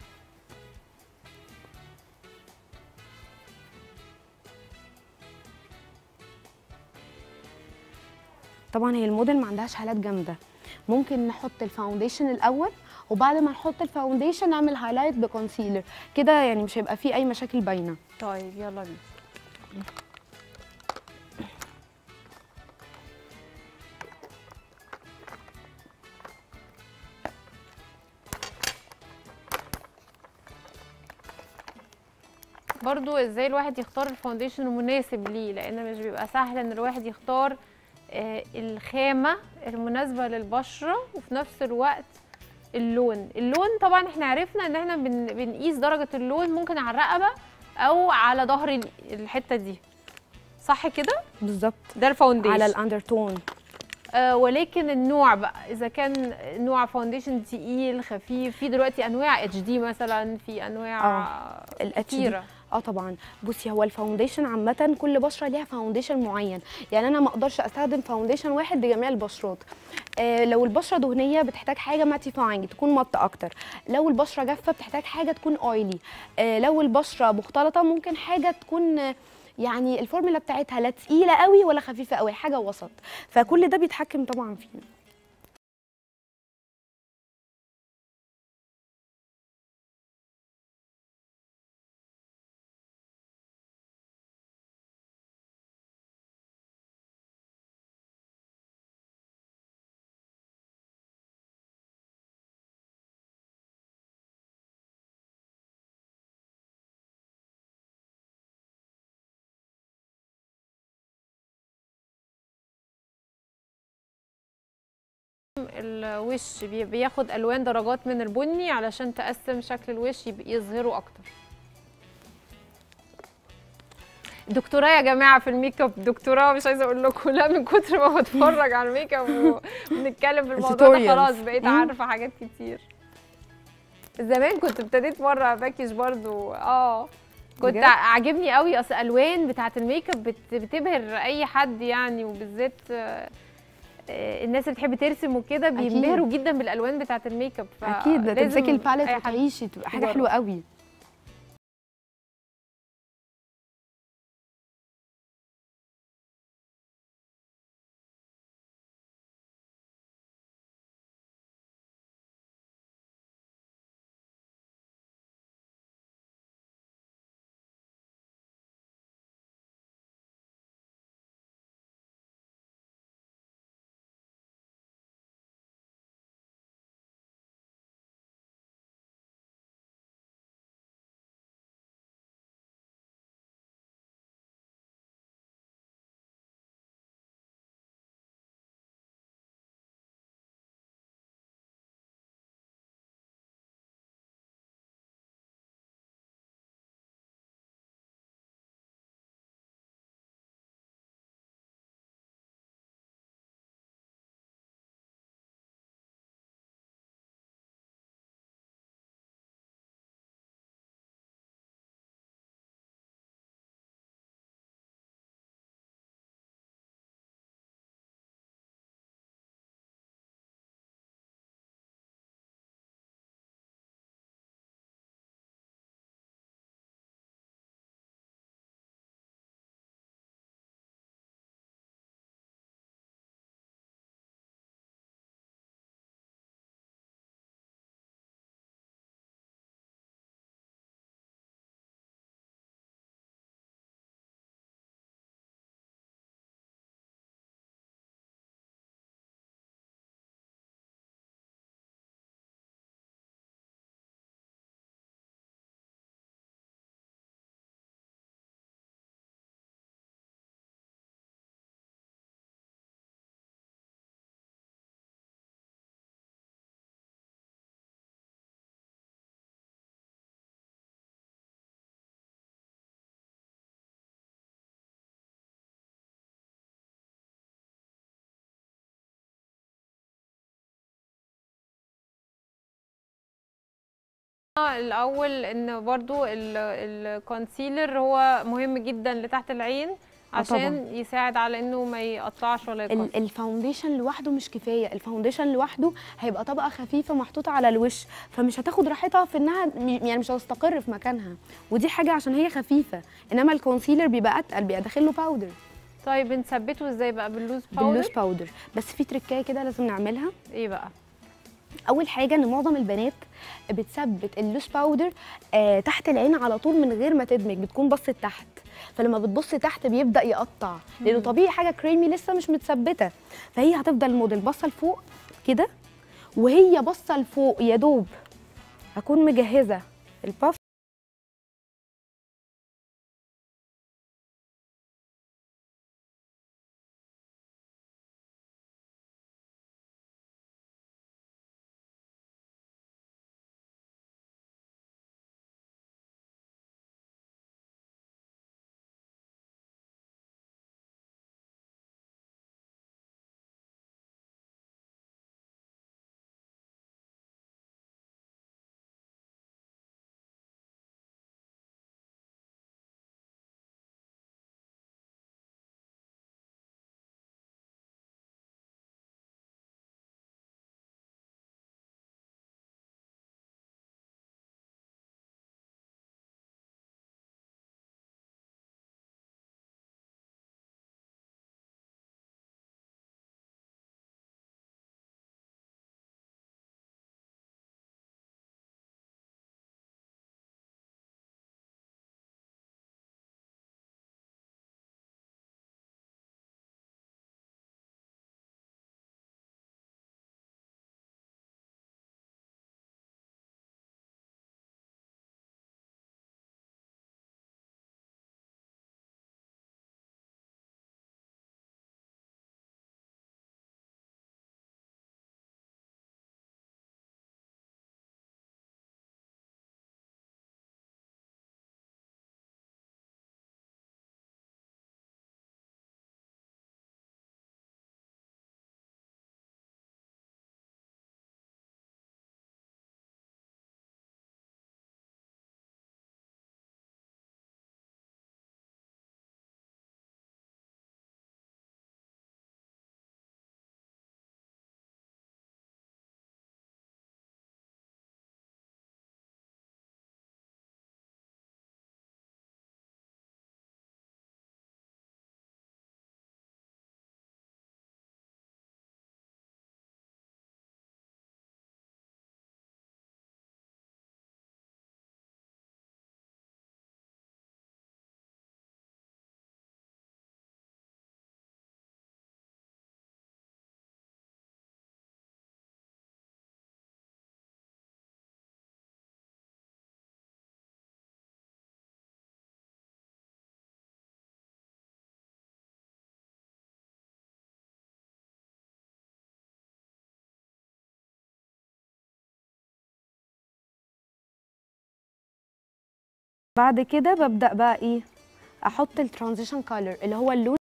طبعا هي الموديل ما عندهاش هالات جامده ممكن نحط الفاونديشن الاول وبعد ما نحط الفاونديشن نعمل هايلايت بكونسيلر كده يعني مش هيبقى فيه اي مشاكل باينه طيب يلا بينا برضو ازاي الواحد يختار الفاونديشن المناسب ليه لان مش بيبقى سهل ان الواحد يختار آه، الخامة المناسبة للبشرة وفي نفس الوقت اللون اللون طبعا احنا عرفنا ان احنا بن بنقيس درجة اللون ممكن على الرقبة او على ظهر ال- الحتة دي صح كده بالظبط ده الفاونديشن على الاندرتون آه ولكن النوع بقى اذا كان نوع فاونديشن تقيل خفيف في دلوقتي انواع اتش دي مثلا في انواع ال HD. كتيره اه طبعا بصي هو الفاونديشن عامه كل بشره ليها فاونديشن معين يعني انا ما اقدرش استخدم فاونديشن واحد لجميع البشرات آه لو البشره دهنيه بتحتاج حاجه ماتيفاينج تكون مط اكتر لو البشره جافه بتحتاج حاجه تكون اويلي آه لو البشره مختلطه ممكن حاجه تكون آه، يعني الفورمولا بتاعتها لا تقيله قوي ولا خفيفه قوي حاجه وسط فكل ده بيتحكم طبعا فينا الوش بي- بياخد الوان درجات من البني علشان تقسم شكل الوش يبقى يظهره اكتر دكتوراه يا جماعه في الميك اب دكتوراه مش عايزه اقول لكم لا من كتر ما بتفرج على الميك اب وبنتكلم في الموضوع ده Tutorials. خلاص بقيت مم. عارفه حاجات كتير زمان كنت ابتديت مره اباكج برضو اه كنت بجد؟ عاجبني قوي اصل الالوان بتاعه الميك اب بت- بتبهر اي حد يعني وبالذات آه، آه، الناس اللي بتحب ترسم وكده أكيد. بينبهروا جدا بالالوان بتاعه الميك اب اكيد ده فلازم تمسكي الباليت أي حد وتعيشي تبقى حاجه يجرب. حلوه قوي الاول ان برضو الكونسيلر هو مهم جدا لتحت العين عشان يساعد على انه ما يقطعش ولا يكسر ال- الفاونديشن لوحده مش كفايه الفاونديشن لوحده هيبقى طبقه خفيفه محطوطه على الوش فمش هتاخد راحتها في انها م- يعني مش هتستقر في مكانها ودي حاجه عشان هي خفيفه انما الكونسيلر بيبقى اتقل بيبقى داخل له باودر طيب بنثبته ازاي بقى باللوز باودر باللوز باودر بس في تركايه كده لازم نعملها ايه بقى اول حاجه ان معظم البنات بتثبت اللوز باودر آه تحت العين على طول من غير ما تدمج بتكون بصت تحت فلما بتبص تحت بيبدا يقطع لانه طبيعي حاجه كريمي لسه مش متثبته فهي هتفضل الموديل باصه لفوق كده وهي باصه لفوق يا دوب هكون مجهزه الباف بعد كده ببدا بقى ايه احط الترانزيشن كولر اللي هو اللون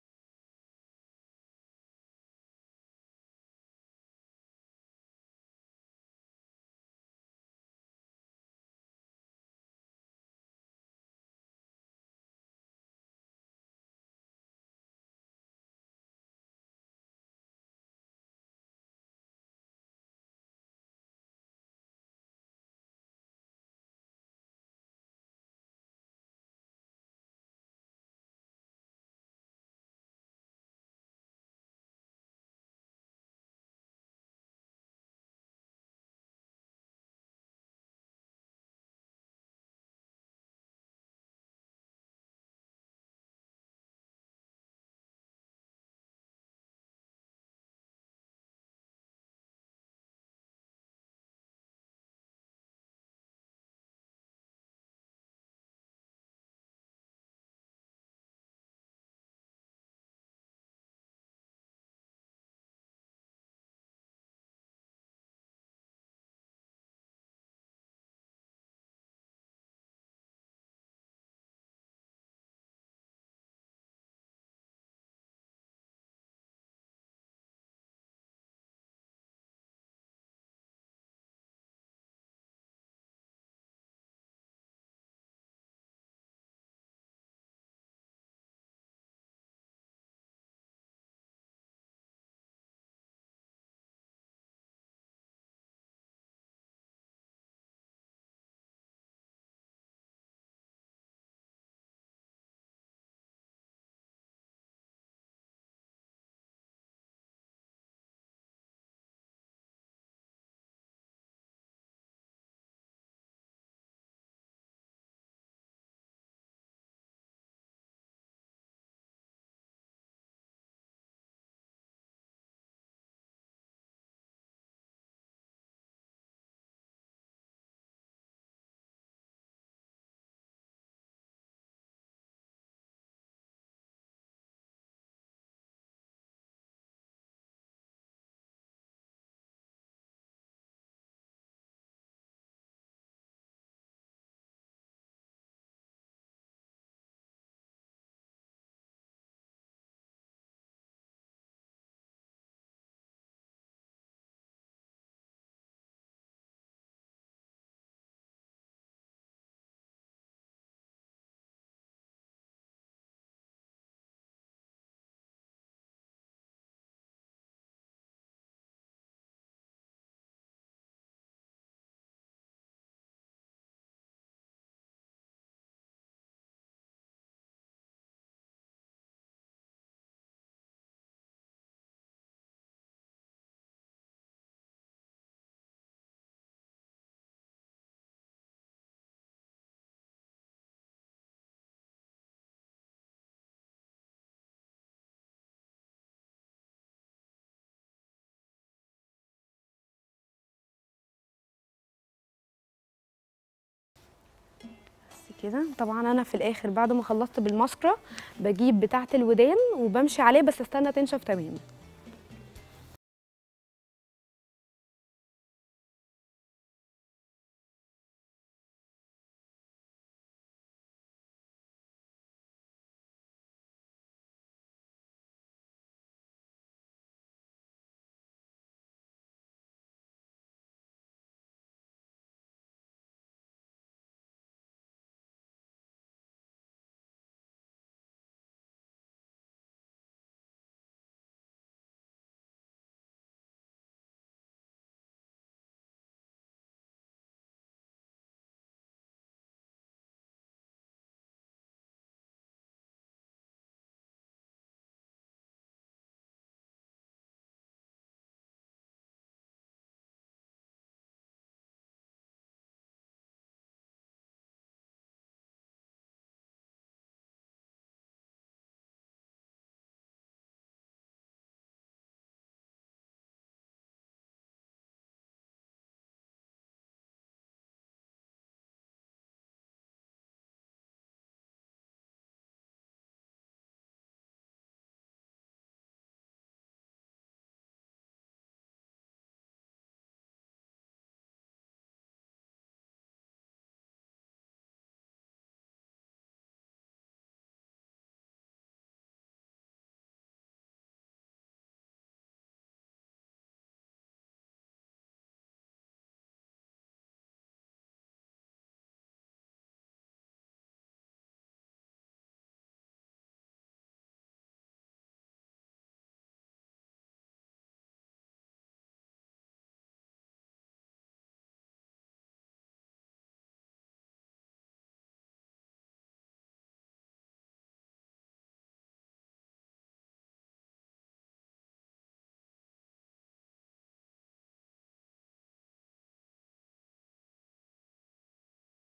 بس كده طبعا انا في الاخر بعد ما خلصت بالماسكرا بجيب بتاعه الودان وبمشي عليه بس استنى تنشف تمام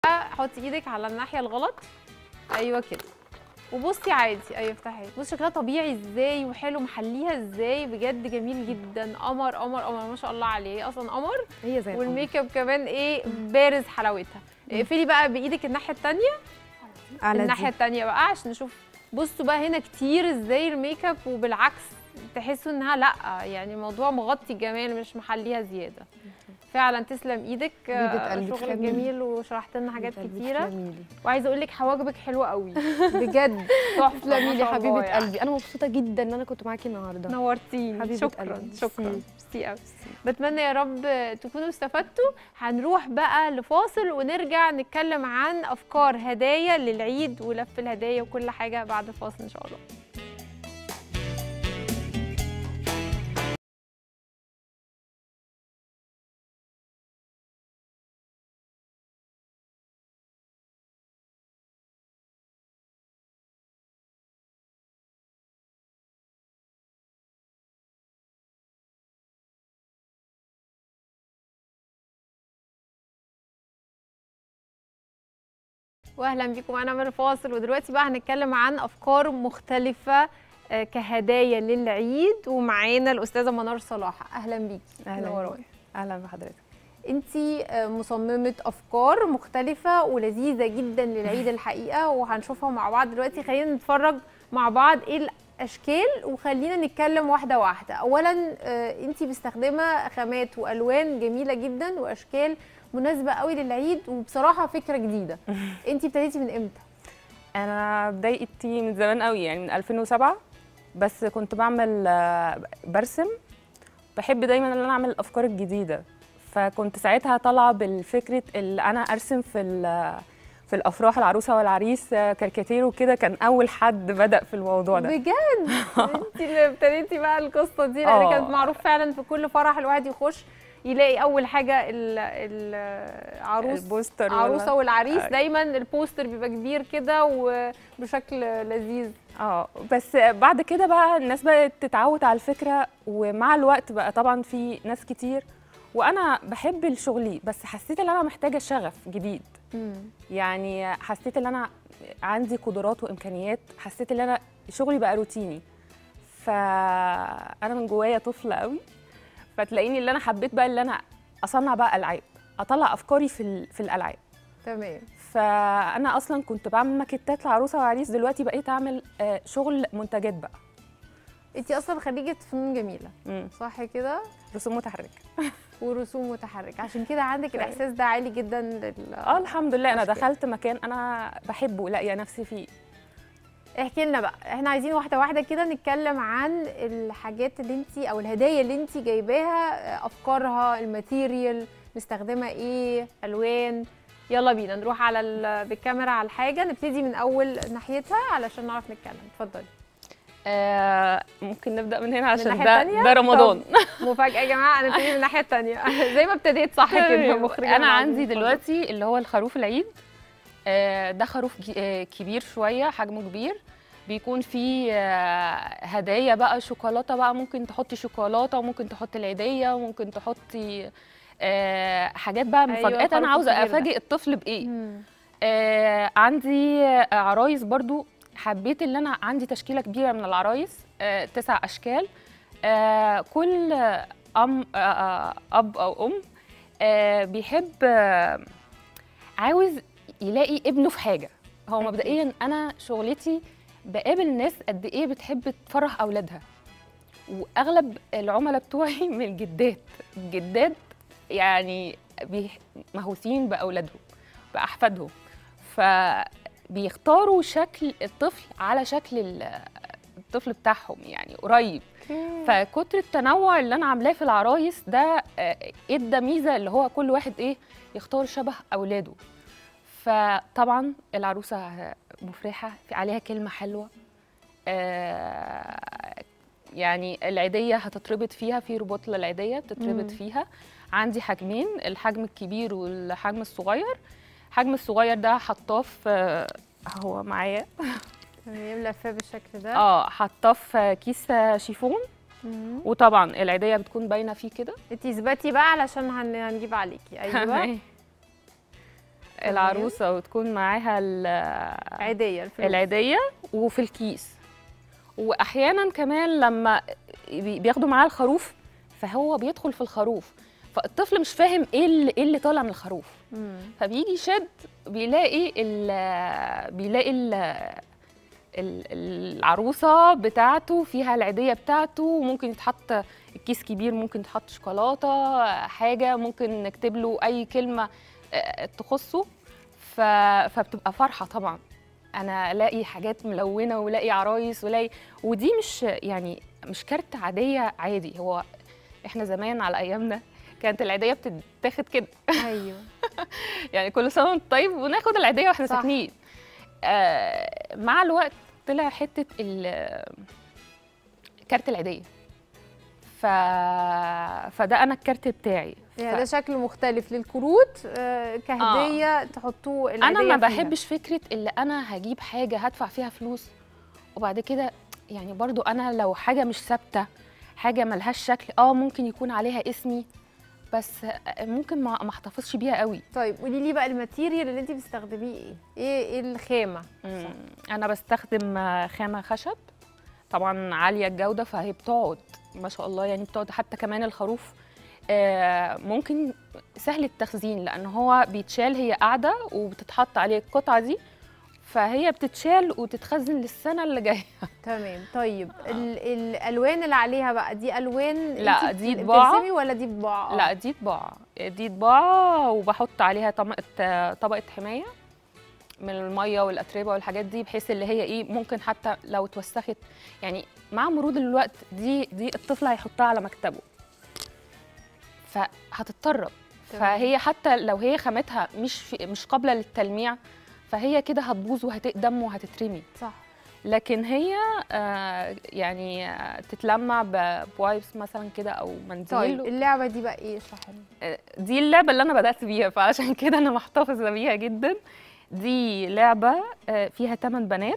حطي ايدك على الناحيه الغلط ايوه كده وبصي عادي ايوه افتحي بصي شكلها طبيعي ازاي وحلو محليها ازاي بجد جميل جدا قمر قمر قمر ما شاء الله عليه اصلا قمر هي زي القمر. والميك اب كمان ايه بارز حلاوتها اقفلي بقى بايدك الناحيه التانية على الناحيه دي. التانية بقى عشان نشوف بصوا بقى هنا كتير ازاي الميك اب وبالعكس تحسوا انها لا يعني الموضوع مغطي الجمال مش محليها زياده فعلا تسلم ايدك حبيبة قلبي، شغل تسلمي. جميل وشرحت لنا حاجات قلبي كتيره تسلمي لي. وعايزه اقول لك حواجبك حلوه قوي بجد تحفه تسلمي ما لي شاء الله حبيبه يعني. قلبي انا مبسوطه جدا ان انا كنت معاكي النهارده نورتيني حبيبة شكرا قلبي. شكرا ميرسي. ميرسي قوي بتمنى يا رب تكونوا استفدتوا هنروح بقى لفاصل ونرجع نتكلم عن افكار هدايا للعيد ولف الهدايا وكل حاجه بعد الفاصل ان شاء الله واهلا بيكم معانا من الفاصل ودلوقتي بقى هنتكلم عن افكار مختلفه آه، كهدايا للعيد ومعانا الاستاذه منار صلاح اهلا بيكي أهلاً منوراي. اهلا بحضرتك انتي آه، مصممه افكار مختلفه ولذيذه جدا للعيد الحقيقه وهنشوفها مع بعض دلوقتي خلينا نتفرج مع بعض ايه الاشكال وخلينا نتكلم واحده واحده اولا آه، انتي مستخدمه خامات والوان جميله جدا واشكال مناسبه قوي للعيد وبصراحه فكره جديده انتي ابتديتي من امتى انا بدايتي من زمان قوي يعني من 2007 بس كنت بعمل آه، برسم بحب دايما ان انا اعمل الافكار الجديده فكنت ساعتها طالعه بالفكره اللي انا ارسم في ال- في الافراح العروسه والعريس آه، كاريكاتير وكده كان اول حد بدا في الموضوع ده بجد انتي اللي ابتديتي بقى القصه دي لان آه. كانت معروف فعلا في كل فرح الواحد يخش يلاقي اول حاجه ال- العروس البوستر ولا- عروسه والعريس آه. دايما البوستر بيبقى كبير كده وبشكل لذيذ اه بس بعد كده بقى الناس بقت تتعود على الفكره ومع الوقت بقى طبعا في ناس كتير وانا بحب الشغلي بس حسيت ان انا محتاجه شغف جديد يعني حسيت ان انا عندي قدرات وامكانيات حسيت ان انا شغلي بقى روتيني فانا من جوايا طفله قوي فتلاقيني اللي انا حبيت بقى اللي انا اصنع بقى العاب اطلع افكاري في ال- في الالعاب تمام فانا اصلا كنت بعمل ماكيتات لعروسه وعريس دلوقتي بقيت اعمل آه، شغل منتجات بقى انتي اصلا خريجه فنون جميله مم. صح كده رسوم متحركه ورسوم متحركه عشان كده عندك الاحساس ده عالي جدا لل... اه الحمد لله انا أشكال. دخلت مكان انا بحبه لاقيه نفسي فيه احكي لنا بقى احنا عايزين واحده واحده كده نتكلم عن الحاجات اللي انت او الهدايا اللي انت جايباها افكارها الماتيريال مستخدمه ايه الوان يلا بينا نروح على ال- بالكاميرا على الحاجه نبتدي من اول ناحيتها علشان نعرف نتكلم اتفضلي آه ممكن نبدا من هنا عشان الناحية ده التانية؟ ده رمضان مفاجاه يا جماعه انا ابتدي من الناحيه الثانيه زي ما ابتديت صح كده مخرجه انا عندي اتفضلي. دلوقتي اللي هو الخروف العيد آه ده خروف ج- آه كبير شويه حجمه كبير بيكون فيه آه هدايا بقى شوكولاته بقى ممكن تحطي شوكولاته وممكن تحطي العيديه وممكن تحطي آه حاجات بقى أيوة، مفاجآت الخروف انا عاوزه الكبير ده. افاجئ الطفل بايه مم. آه عندي آه، عرايس برضو حبيت ان انا عندي تشكيله كبيره من العرايس آه تسع اشكال آه كل آه، ام آه آه اب او ام آه بيحب آه عاوز يلاقي ابنه في حاجه هو أكيد. مبدئيا انا شغلتي بقابل ناس قد ايه بتحب تفرح اولادها واغلب العملاء بتوعي من الجدات الجدات يعني بيح- مهووسين باولادهم باحفادهم فبيختاروا شكل الطفل على شكل ال- الطفل بتاعهم يعني قريب فكتر التنوع اللي انا عاملاه في العرايس ده آه، ادى ميزه اللي هو كل واحد ايه يختار شبه اولاده فطبعا العروسه مفرحه في عليها كلمه حلوه آه، يعني العيديه هتتربط فيها في رباط للعيديه مم. بتتربط فيها عندي حجمين الحجم الكبير والحجم الصغير الحجم الصغير ده حطاه في هو معايا تمام لفاه بالشكل ده اه حطاه في كيس شيفون مم. وطبعا العيديه بتكون باينه فيه كده انتي اثبتي بقى علشان هن- هنجيب عليكي ايوه العروسه وتكون معاها ال- عاديه الفلوس العيديه وفي الكيس واحيانا كمان لما بي- بياخدوا معاه الخروف فهو بيدخل في الخروف فالطفل مش فاهم ايه اللي, إيه اللي طالع من الخروف مم. فبيجي يشد بيلاقي ال بيلاقي ال ال- العروسه بتاعته فيها العيديه بتاعته وممكن يتحط الكيس كبير ممكن يتحط شوكولاته حاجه ممكن نكتب له اي كلمه آه، تخصه ف... فبتبقى فرحه طبعا انا الاقي حاجات ملونه والاقي عرايس والاقي ودي مش يعني مش كارت عاديه عادي هو احنا زمان على ايامنا كانت العيديه بتتاخد كده ايوه يعني كل سنه وانت طيب وناخد العيديه واحنا صح. ساكنين آه مع الوقت طلع حته ال- كارت العيديه ف... فده انا الكارت بتاعي يعني ف- ده شكل مختلف للكروت آه، كهديه تحطوه انا العيدية ما فيها. بحبش فكره اللي انا هجيب حاجه هدفع فيها فلوس وبعد كده يعني برضو انا لو حاجه مش ثابته حاجه ملهاش شكل اه ممكن يكون عليها اسمي بس ممكن ما ما احتفظش بيها قوي طيب قولي لي بقى الماتيريال اللي انت بتستخدميه ايه ايه ايه الخامه مم. انا بستخدم آه، خامه خشب طبعا عاليه الجوده فهي بتقعد ما شاء الله يعني بتقعد حتى كمان الخروف آه، ممكن سهل التخزين لان هو بيتشال هي قاعده وبتتحط عليه القطعه دي فهي بتتشال وتتخزن للسنه اللي جايه تمام طيب ال الالوان اللي عليها بقى دي الوان لا، انت دي بت- طباعة. بترسمي ولا دي طباعه لا دي طباعه دي طباعه وبحط عليها طبقه طبقه حمايه من الميه والاتربه والحاجات دي بحيث اللي هي ايه ممكن حتى لو اتوسخت يعني مع مرور الوقت دي دي الطفل هيحطها على مكتبه فهتتطرب تمام. فهي حتى لو هي خامتها مش في مش قابله للتلميع فهي كده هتبوظ وهتقدم وهتترمي صح لكن هي آه يعني آه تتلمع ب- بوايبس مثلا كده او منديل طيب اللعبه دي بقى ايه اشرحي لي دي اللعبة اللي أنا بدأت بيها فعشان كده أنا محتفظة بيها جدا دي لعبة آه، فيها تمن بنات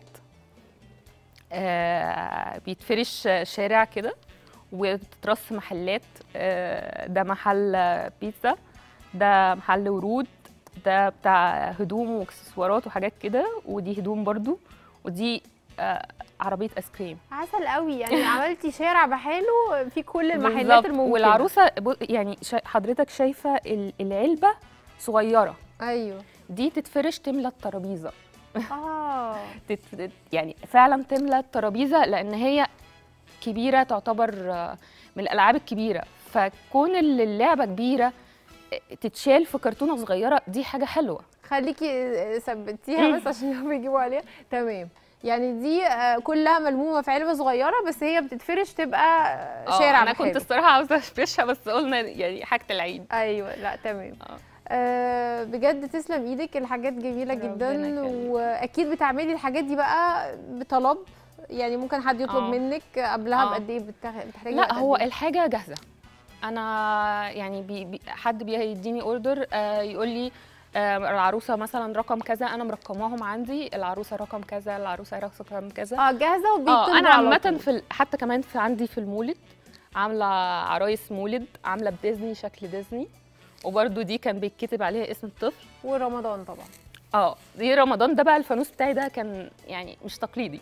آه، بيتفرش شارع كده وتترص محلات آه، ده محل بيتزا ده محل ورود ده بتاع هدوم واكسسوارات وحاجات كده ودي هدوم برضو ودي آه، عربية ايس كريم عسل قوي يعني عملتي شارع بحاله في كل المحلات بالظبط. الممكنه والعروسة بو- يعني شا- حضرتك شايفة ال- العلبة صغيرة ايوه دي تتفرش تملى الترابيزه اه تت... يعني فعلا تملى الترابيزه لان هي كبيره تعتبر آه، من الالعاب الكبيره فكون ال- اللعبه كبيره آه، تتشال في كرتونه صغيره دي حاجه حلوه خليكي آه، ثبتيها بس عشان هم يجيبوا عليها تمام يعني دي آه، كلها ملمومه في علبه صغيره بس هي بتتفرش تبقى آه، آه، شارع انا كنت بحاله. الصراحه عاوزه افرشها بس قلنا يعني حاجه العيد ايوه لا تمام آه. آه بجد تسلم ايدك الحاجات جميله ربنا جدا يخليك. واكيد بتعملي الحاجات دي بقى بطلب يعني ممكن حد يطلب آه. منك قبلها آه. بقد ايه بتاخ- بتحتاجي وقت لا قد هو إيه؟ الحاجه جاهزه انا يعني بي بي حد بيديني اوردر آه يقول لي آه العروسه مثلا رقم كذا انا مرقماهم عندي العروسه رقم كذا العروسه رقم كذا اه جاهزه وبيطلبوا اه انا على عامه طول. في ال- حتى كمان في عندي في المولد عامله عرايس مولد عامله بديزني شكل ديزني وبرده دي كان بيتكتب عليها اسم الطفل ورمضان طبعا اه دي رمضان ده بقى الفانوس بتاعي ده كان يعني مش تقليدي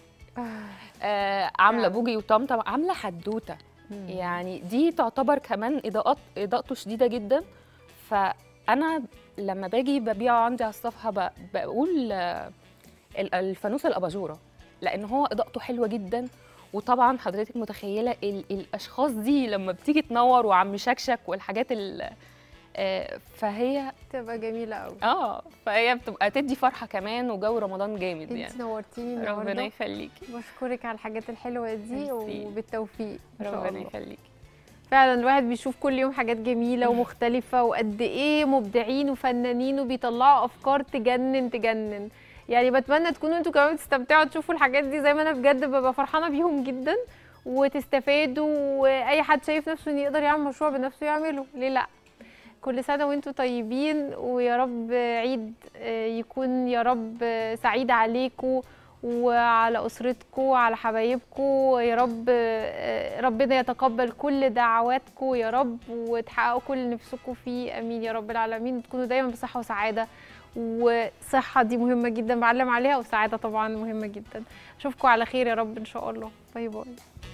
آه عامله فعلا. بوجي وطمطم عامله حدوته يعني دي تعتبر كمان اضاءات اضاءته شديده جدا فانا لما باجي ببيعه عندي على الصفحه ب- بقول آه، ال- الفانوس الاباجوره لان هو اضاءته حلوه جدا وطبعا حضرتك متخيله ال- الاشخاص دي لما بتيجي تنور وعم شكشك والحاجات ال آه، فهي تبقى جميله قوي اه فهي بتبقى تدي فرحه كمان وجو رمضان جامد انت يعني نورتيني ربنا النهارده يخليكي بشكرك على الحاجات الحلوه دي ميرسي. وبالتوفيق ان شاء ربنا الله يخليكي فعلا الواحد بيشوف كل يوم حاجات جميله ومختلفه وقد ايه مبدعين وفنانين وبيطلعوا افكار تجنن تجنن يعني بتمنى تكونوا انتوا كمان بتستمتعوا تشوفوا الحاجات دي زي ما انا بجد ببقى فرحانه بيهم جدا وتستفادوا واي حد شايف نفسه انه يقدر يعمل مشروع بنفسه يعمله ليه لا كل سنه وانتوا طيبين ويا رب عيد آه، يكون يا رب آه، سعيد عليكم وعلى اسرتكم وعلى حبايبكم يا رب آه، ربنا يتقبل كل دعواتكم يا رب وتحققوا كل اللي نفسكم فيه امين يا رب العالمين وتكونوا دايما بصحه وسعاده وصحه دي مهمه جدا بعلم عليها وسعاده طبعا مهمه جدا اشوفكم على خير يا رب ان شاء الله باي باي